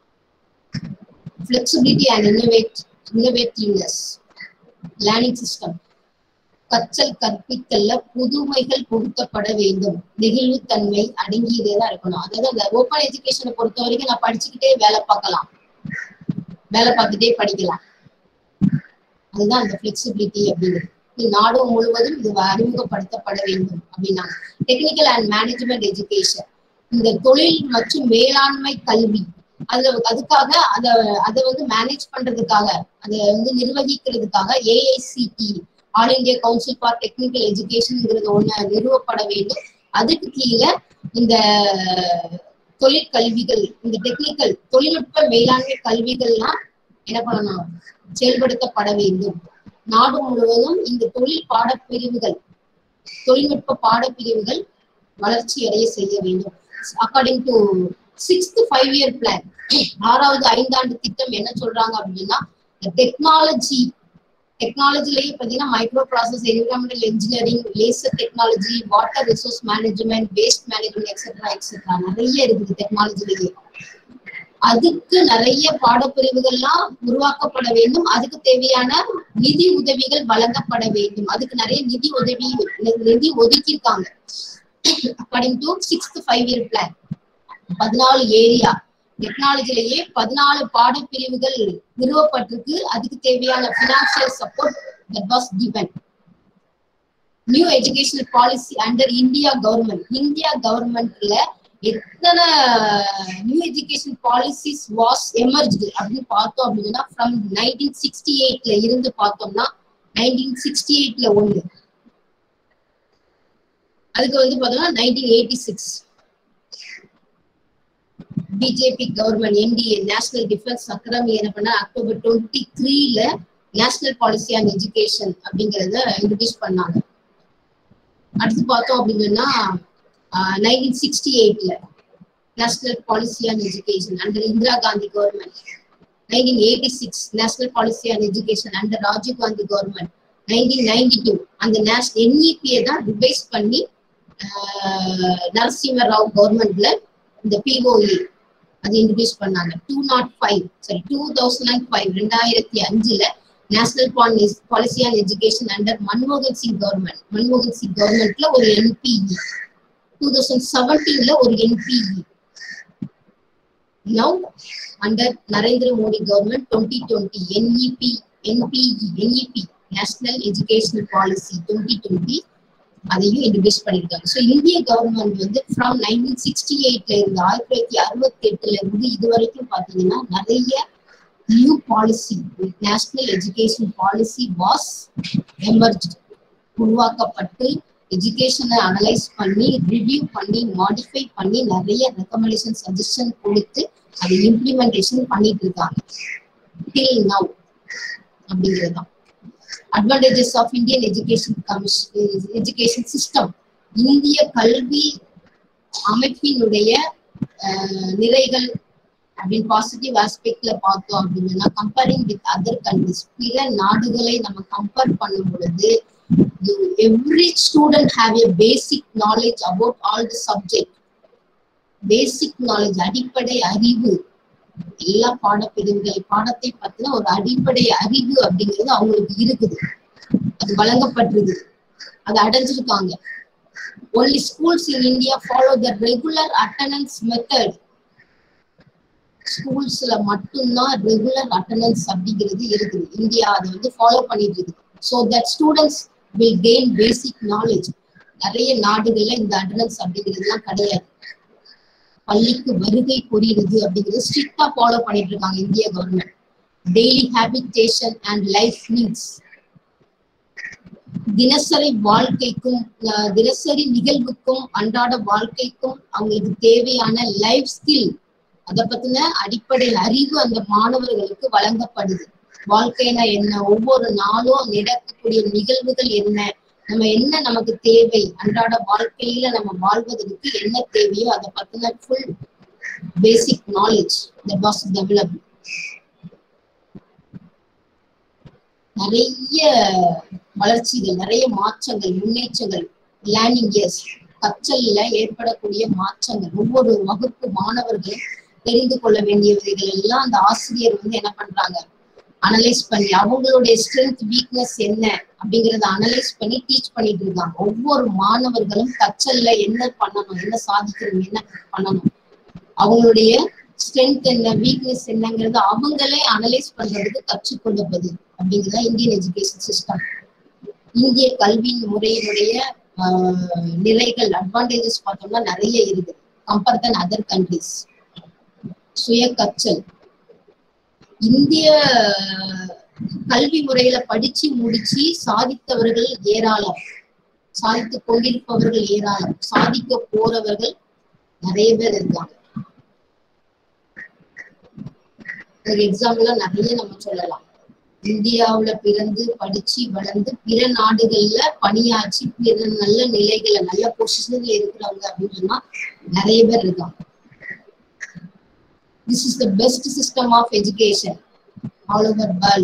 flexibility and innovate innovativeness learning system கற்றல் கற்பித்தல்ல புதுமைகள் புகுத்தப்பட வேண்டும் நெகிழ்வுத்தன்மை அடங்கியதே தான் இருக்கணும் அதாவது அந்த ஓப்பன் எஜுகேஷனை பொறுத்த வரைக்கும் நான் படிச்சுக்கிட்டே வேலை பார்க்கலாம் வேலை பார்த்துட்டே படிக்கலாம் அதுதான் அந்த பிளெக்சிபிலிட்டி அப்படிங்கிறது நாடு முழுவதும் இது அறிமுகப்படுத்தப்பட வேண்டும் அப்படின்னாங்க டெக்னிக்கல் அண்ட் மேனேஜ்மெண்ட் எஜுகேஷன் இந்த தொழில் மற்றும் மேலாண்மை கல்வி அதுல அதுக்காக அத அதை வந்து மேனேஜ் பண்றதுக்காக அதை வந்து நிர்வகிக்கிறதுக்காக AICTE all India council for technical எஜுகேஷன்ங்கிறது ஒண்ணு நிறுவப்பட வேண்டும் அதுக்கு கீழே இந்த தொழிற்கல்விகள் இந்த டெக்னிக்கல் தொழில்நுட்ப மேலாண்மை கல்விகள்லாம் என்ன பண்ணணும் செயல்படுத்தப்பட வேண்டும் நாடு முழுவதும் இந்த தொழில் பாடப்பிரிவுகள் தொழில்நுட்ப பாடப்பிரிவுகள் வளர்ச்சி அடைய செய்ய வேண்டும் according to sixth five year plan ஆறாவது ஐந்தாண்டு திட்டம் என்ன சொல்றாங்க அப்படின்னா டெக்னாலஜி டெக்னாலஜிலேயே பார்த்தீங்கன்னா micro process environmental engineering laser technology water resource management waste management etcetera etcetera நிறைய இருக்குது டெக்னாலஜிலேயே அதுக்கு நிறைய பாடப்பிரிவுகள்லாம் உருவாக்கப்பட வேண்டும் அதுக்கு தேவையான நிதி உதவிகள் வழங்கப்பட வேண்டும் அதுக்கு நிறைய நிதி உதவி நிதி ஒதுக்கியிருக்காங்க according to sixth five year plan பதினாலு ஏரியா டெக்னாலஜிலேயே பதினாலு பாடப்பிரிவுகள் நிறுவப்பட்டிருக்கு அதுக்கு தேவையான financial support that was given new educational policy under India government India கவர்மெண்ட்ல எத்தனை new education policies was emerged அப்படின்னு பார்த்தோம் அப்படின்னா ஃப்ரம் நைன்டீன் சிக்ஸ்டி எயிட்ல இருந்து பார்த்தோம்னா நைன்டீன் சிக்ஸ்டி எயிட்ல ஒண்ணு அதுக்கு வந்து பார்த்தோம்னா nineteen eighty six BJP government NDA national defence academy என்ன பண்ண அக்டோபர் டுவெண்ட்டி த்ரீல நேஷனல் பாலிசி ஆன் எஜுகேஷன் அப்படிங்கறத இன்ட்ரடியூஸ் பண்ணாங்க அடுத்து பார்த்தோம் அப்படின்னா நைன்டீன் சிக்ஸ்டி எயிட்ல national policy on education under Indira Gandhi government nineteen eighty six national policy on education under Rajiv Gandhi government nineteen ninety two அந்த நேஷ் என்இபியை தான் ரிவைஸ் பண்ணி நரசிம்ம ராவ் கவர்மெண்ட்ல இந்த பிஓஇ அது இன்ட்ரடியூஸ் பண்ணாங்க two not five sorry two thousand and five ரெண்டாயிரத்தி அஞ்சுல national policy on education under மன்மோகன் சிங் கவர்மெண்ட் மன்மோகன் சிங் கவர்மெண்ட்ல ஒரு என்பிஇ டூ தௌசண்ட் செவன்டீன்ல ஒரு NPE now under Narendra Modi government twenty twenty NEP NPE NEP national educational policy twenty twenty அதையும் introduce பண்ணிருக்காங்க ஸோ இந்திய கவர்மெண்ட் வந்து ஃப்ரம் நைன்டீன் சிக்ஸ்டி எயிட்ல இருந்து ஆயிரத்தி தொள்ளாயிரத்தி அறுபத்தி எட்டுல இருந்து இது வரைக்கும் பாத்தீங்கன்னா நிறைய new policy national education policy was emerge உருவாக்கப்பட்டு எஜுகேஷனை அனலைஸ் பண்ணி ரிவ்யூ பண்ணி மாடிஃபை பண்ணி நிறைய ரெக்கமெண்டேஷன் சஜஷன் கொடுத்து அதை இம்ப்ளிமெண்டேஷன் பண்ணிட்டு இருக்காங்க டில் நவ் அப்படிங்கிறது தான் advantages of Indian education commission education system இந்திய கல்வி அமைப்பினுடைய அஹ், நிறைகள் அப்படின்னு பாசிட்டிவ் ஆஸ்பெக்ட்ல பார்த்தோம் அப்படின்னா கம்பேரிங் வித் அதர் கண்ட்ரிஸ் பிற நாடுகளை நம்ம கம்பேர் பண்ணும் பொழுது every student have a basic knowledge about all the subject basic knowledge அடிப்படை அறிவு எல்லா பாடப்பிரிவுகள் பாடத்தை பத்தின ஒரு அடிப்படை அறிவு அப்படிங்கிறது அவங்களுக்கு இருக்குது அது வழங்கப்பட்டிருக்கு அது அடைஞ்சிருக்காங்க only schools in India follow the regular attendance method ஸ்கூல்ஸ்ல மட்டும்தான் ரெகுலர் அட்டண்டன்ஸ் அப்படிங்கிறது இருக்குது இந்தியா அதை வந்து ஃபாலோ பண்ணிட்டு இருக்குது so that students will gain basic knowledge நிறைய நாடுகள்ல இந்த அட்டண்டன்ஸ் அப்படிங்கிறதுலாம் கிடையாது பள்ளிக்கு வருகை புரியுது அப்படிங்கிறது ஸ்ட்ரிக்டா ஃபாலோ பண்ணிட்டு இருக்காங்க இந்திய government daily habitation and life needs தினசரி வாழ்க்கைக்கும் அஹ், தினசரி நிகழ்வுக்கும் அன்றாட வாழ்க்கைக்கும் அவங்களுக்கு தேவையான லைஃப் ஸ்கில் அதை பத்தின அடிப்படை அறிவு அந்த மாணவர்களுக்கு வழங்கப்படுது வாழ்க்கைனா என்ன ஒவ்வொரு நாளும் நடக்கக்கூடிய நிகழ்வுகள் என்ன நம்ம என்ன நமக்கு தேவை அன்றாட வாழ்க்கையில நம்ம வாழ்வதற்கு என்ன தேவையோ அதை பத்தின full basic knowledge that was develop நிறைய வளர்ச்சிகள் நிறைய மாற்றங்கள் முன்னேற்றங்கள் லேர்னிங் இயர்ஸ் கற்றல்ல ஏற்படக்கூடிய மாற்றங்கள் ஒவ்வொரு வகுப்பு மாணவர்களும் தெரிந்து கொள்ள வேண்டியவைகள் எல்லாம் அந்த ஆசிரியர் வந்து என்ன பண்றாங்க அனலைஸ் பண்ணி அவங்களுடைய ஸ்ட்ரென்த் வீக்னஸ் என்ன அப்படிங்கறத அனலைஸ் பண்ணி டீச் பண்ணிட்டு இருக்காங்க ஒவ்வொரு மாணவர்களும் கற்றல்ல என்ன பண்ணணும் என்ன சாதிக்கணும் என்ன பண்ணணும் அவங்களுடைய ஸ்ட்ரென்த் என்ன வீக்னஸ் என்னங்கிறது அவங்களே அனலைஸ் பண்றதுக்கு கற்றுக்கொள்வது அப்படிங்கிறதா இந்தியன் எஜுகேஷன் சிஸ்டம் இந்திய கல்வி முறையினுடைய ஆஹ், நிறைகள் அட்வான்டேஜஸ் பார்த்தோம்னா நிறைய இருக்குது கம்பேர் தன் அதர் கண்ட்ரிஸ் சுய கற்றல் இந்திய கல்வி முறையில படிச்சு முடிச்சு சாதித்தவர்கள் ஏராளம் சாதித்து கொண்டிருப்பவர்கள் ஏராளம் சாதிக்க போறவர்கள் நிறைய பேர் இருக்காங்க ஒரு எக்ஸாம்பிளா நிறைய நம்ம சொல்லலாம் இந்தியாவுல பிறந்து படிச்சு வளர்ந்து பிற நாடுகள்ல பணியாற்றி பிற நல்ல நிலைகள்ல நல்ல பொசிஷன்ல இருக்கிறவங்க அப்படின்னு சொன்னா நிறைய பேர் இருக்காங்க this is the best system of education all over world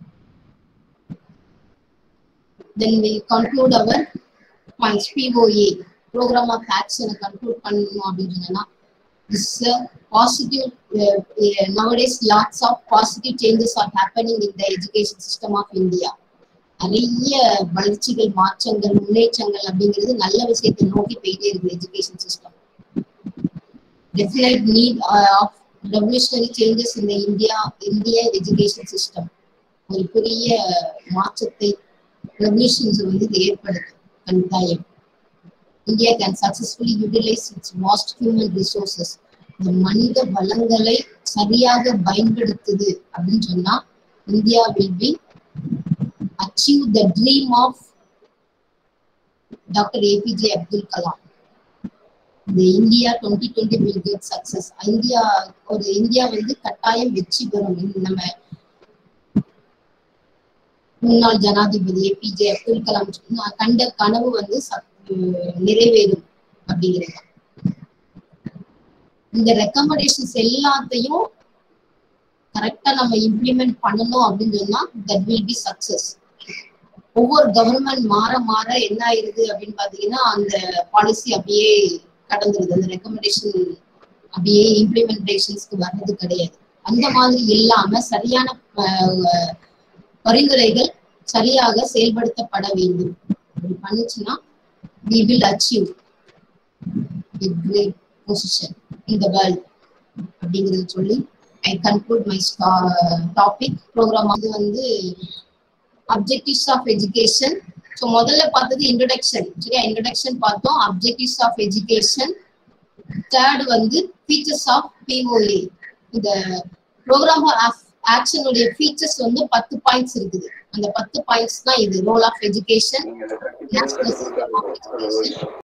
then we conclude our points POA program of action conclude பண்ணணும் அப்படின்னு சொன்னா this is a positive uh, uh, nowadays lots of positive changes are happening in the education system of India நிறைய வளர்ச்சிகள் மாற்றங்கள் முன்னேற்றங்கள் அப்படிங்கிறது நல்ல விஷயத்தை நோக்கி போயிட்டே இருக்கு education system definite need uh, of revolutionary changes in the India India education system ஒரு பெரிய மாற்றத்தை ரெவல்யூஷன்ஸ் வந்து இது ஏற்படுத்தும் கட்டாயம் India can successfully utilise its vast human resources இந்த மனித வளங்களை சரியாக பயன்படுத்துது அப்படின்னு சொன்னா India will be achieve the dream of doctor APJ Abdul Kalam இந்த India twenty twenty will get success India ஒரு இந்தியா வந்து கட்டாயம் வெற்றி பெறும் இந்த நம்ம முன்னாள் ஜனாதிபதி ஏபிஜே அப்துல் கலாம் சொன்ன- கண்ட கனவு வந்து சக்- உம் நிறைவேறும் அப்படிங்கிறது இந்த ரெக்கமெண்டேஷன்ஸ் எல்லாத்தையும் கரெக்டா நம்ம இம்ப்ளிமெண்ட் பண்ணணும் அப்படின்னு சொன்னா தட் வில் பி சக்சஸ் ஒவ்வொரு கவர்மெண்ட் மாற மாற என்ன ஆயிருது அப்படின்னு பாத்தீங்கன்னா அந்த பாலிசி அப்படியே கடந்துருது அந்த ரெக்கமெண்டேஷன் அப்படியே இம்ப்ளிமெண்டேஷன்ஸ்க்கு வர்றது கிடையாது அந்த மாதிரி இல்லாம சரியான அஹ், பரிந்துரைகள் சரியாக செயல்படுத்தப்பட வேண்டும் அப்படி பண்ணுச்சுன்னா we will achieve a great position in the world அப்படிங்கறத சொல்லி I conclude my topic programme அது வந்து அப்ஜெக்டிவ்ஸ் ஆஃப் எஜுகேஷன் ஸோ முதல்ல பார்த்தது இன்ட்ரடக்ஷன் சரியா இன்ட்ரடக்ஷன் பார்த்தோம் அப்ஜெக்டிவ்ஸ் ஆஃப் எஜுகேஷன் தேர்ட் வந்து ஃபீச்சர்ஸ் ஆஃப் பிஓஏ இந்த ப்ரோக்ராம் ஆஃப் ஆக்ஷனுடைய ஃபீச்சர்ஸ் வந்து பத்து பாயிண்ட்ஸ் இருக்குது அந்த பத்து பாயிண்ட்ஸ் தான் இது role of education national system of education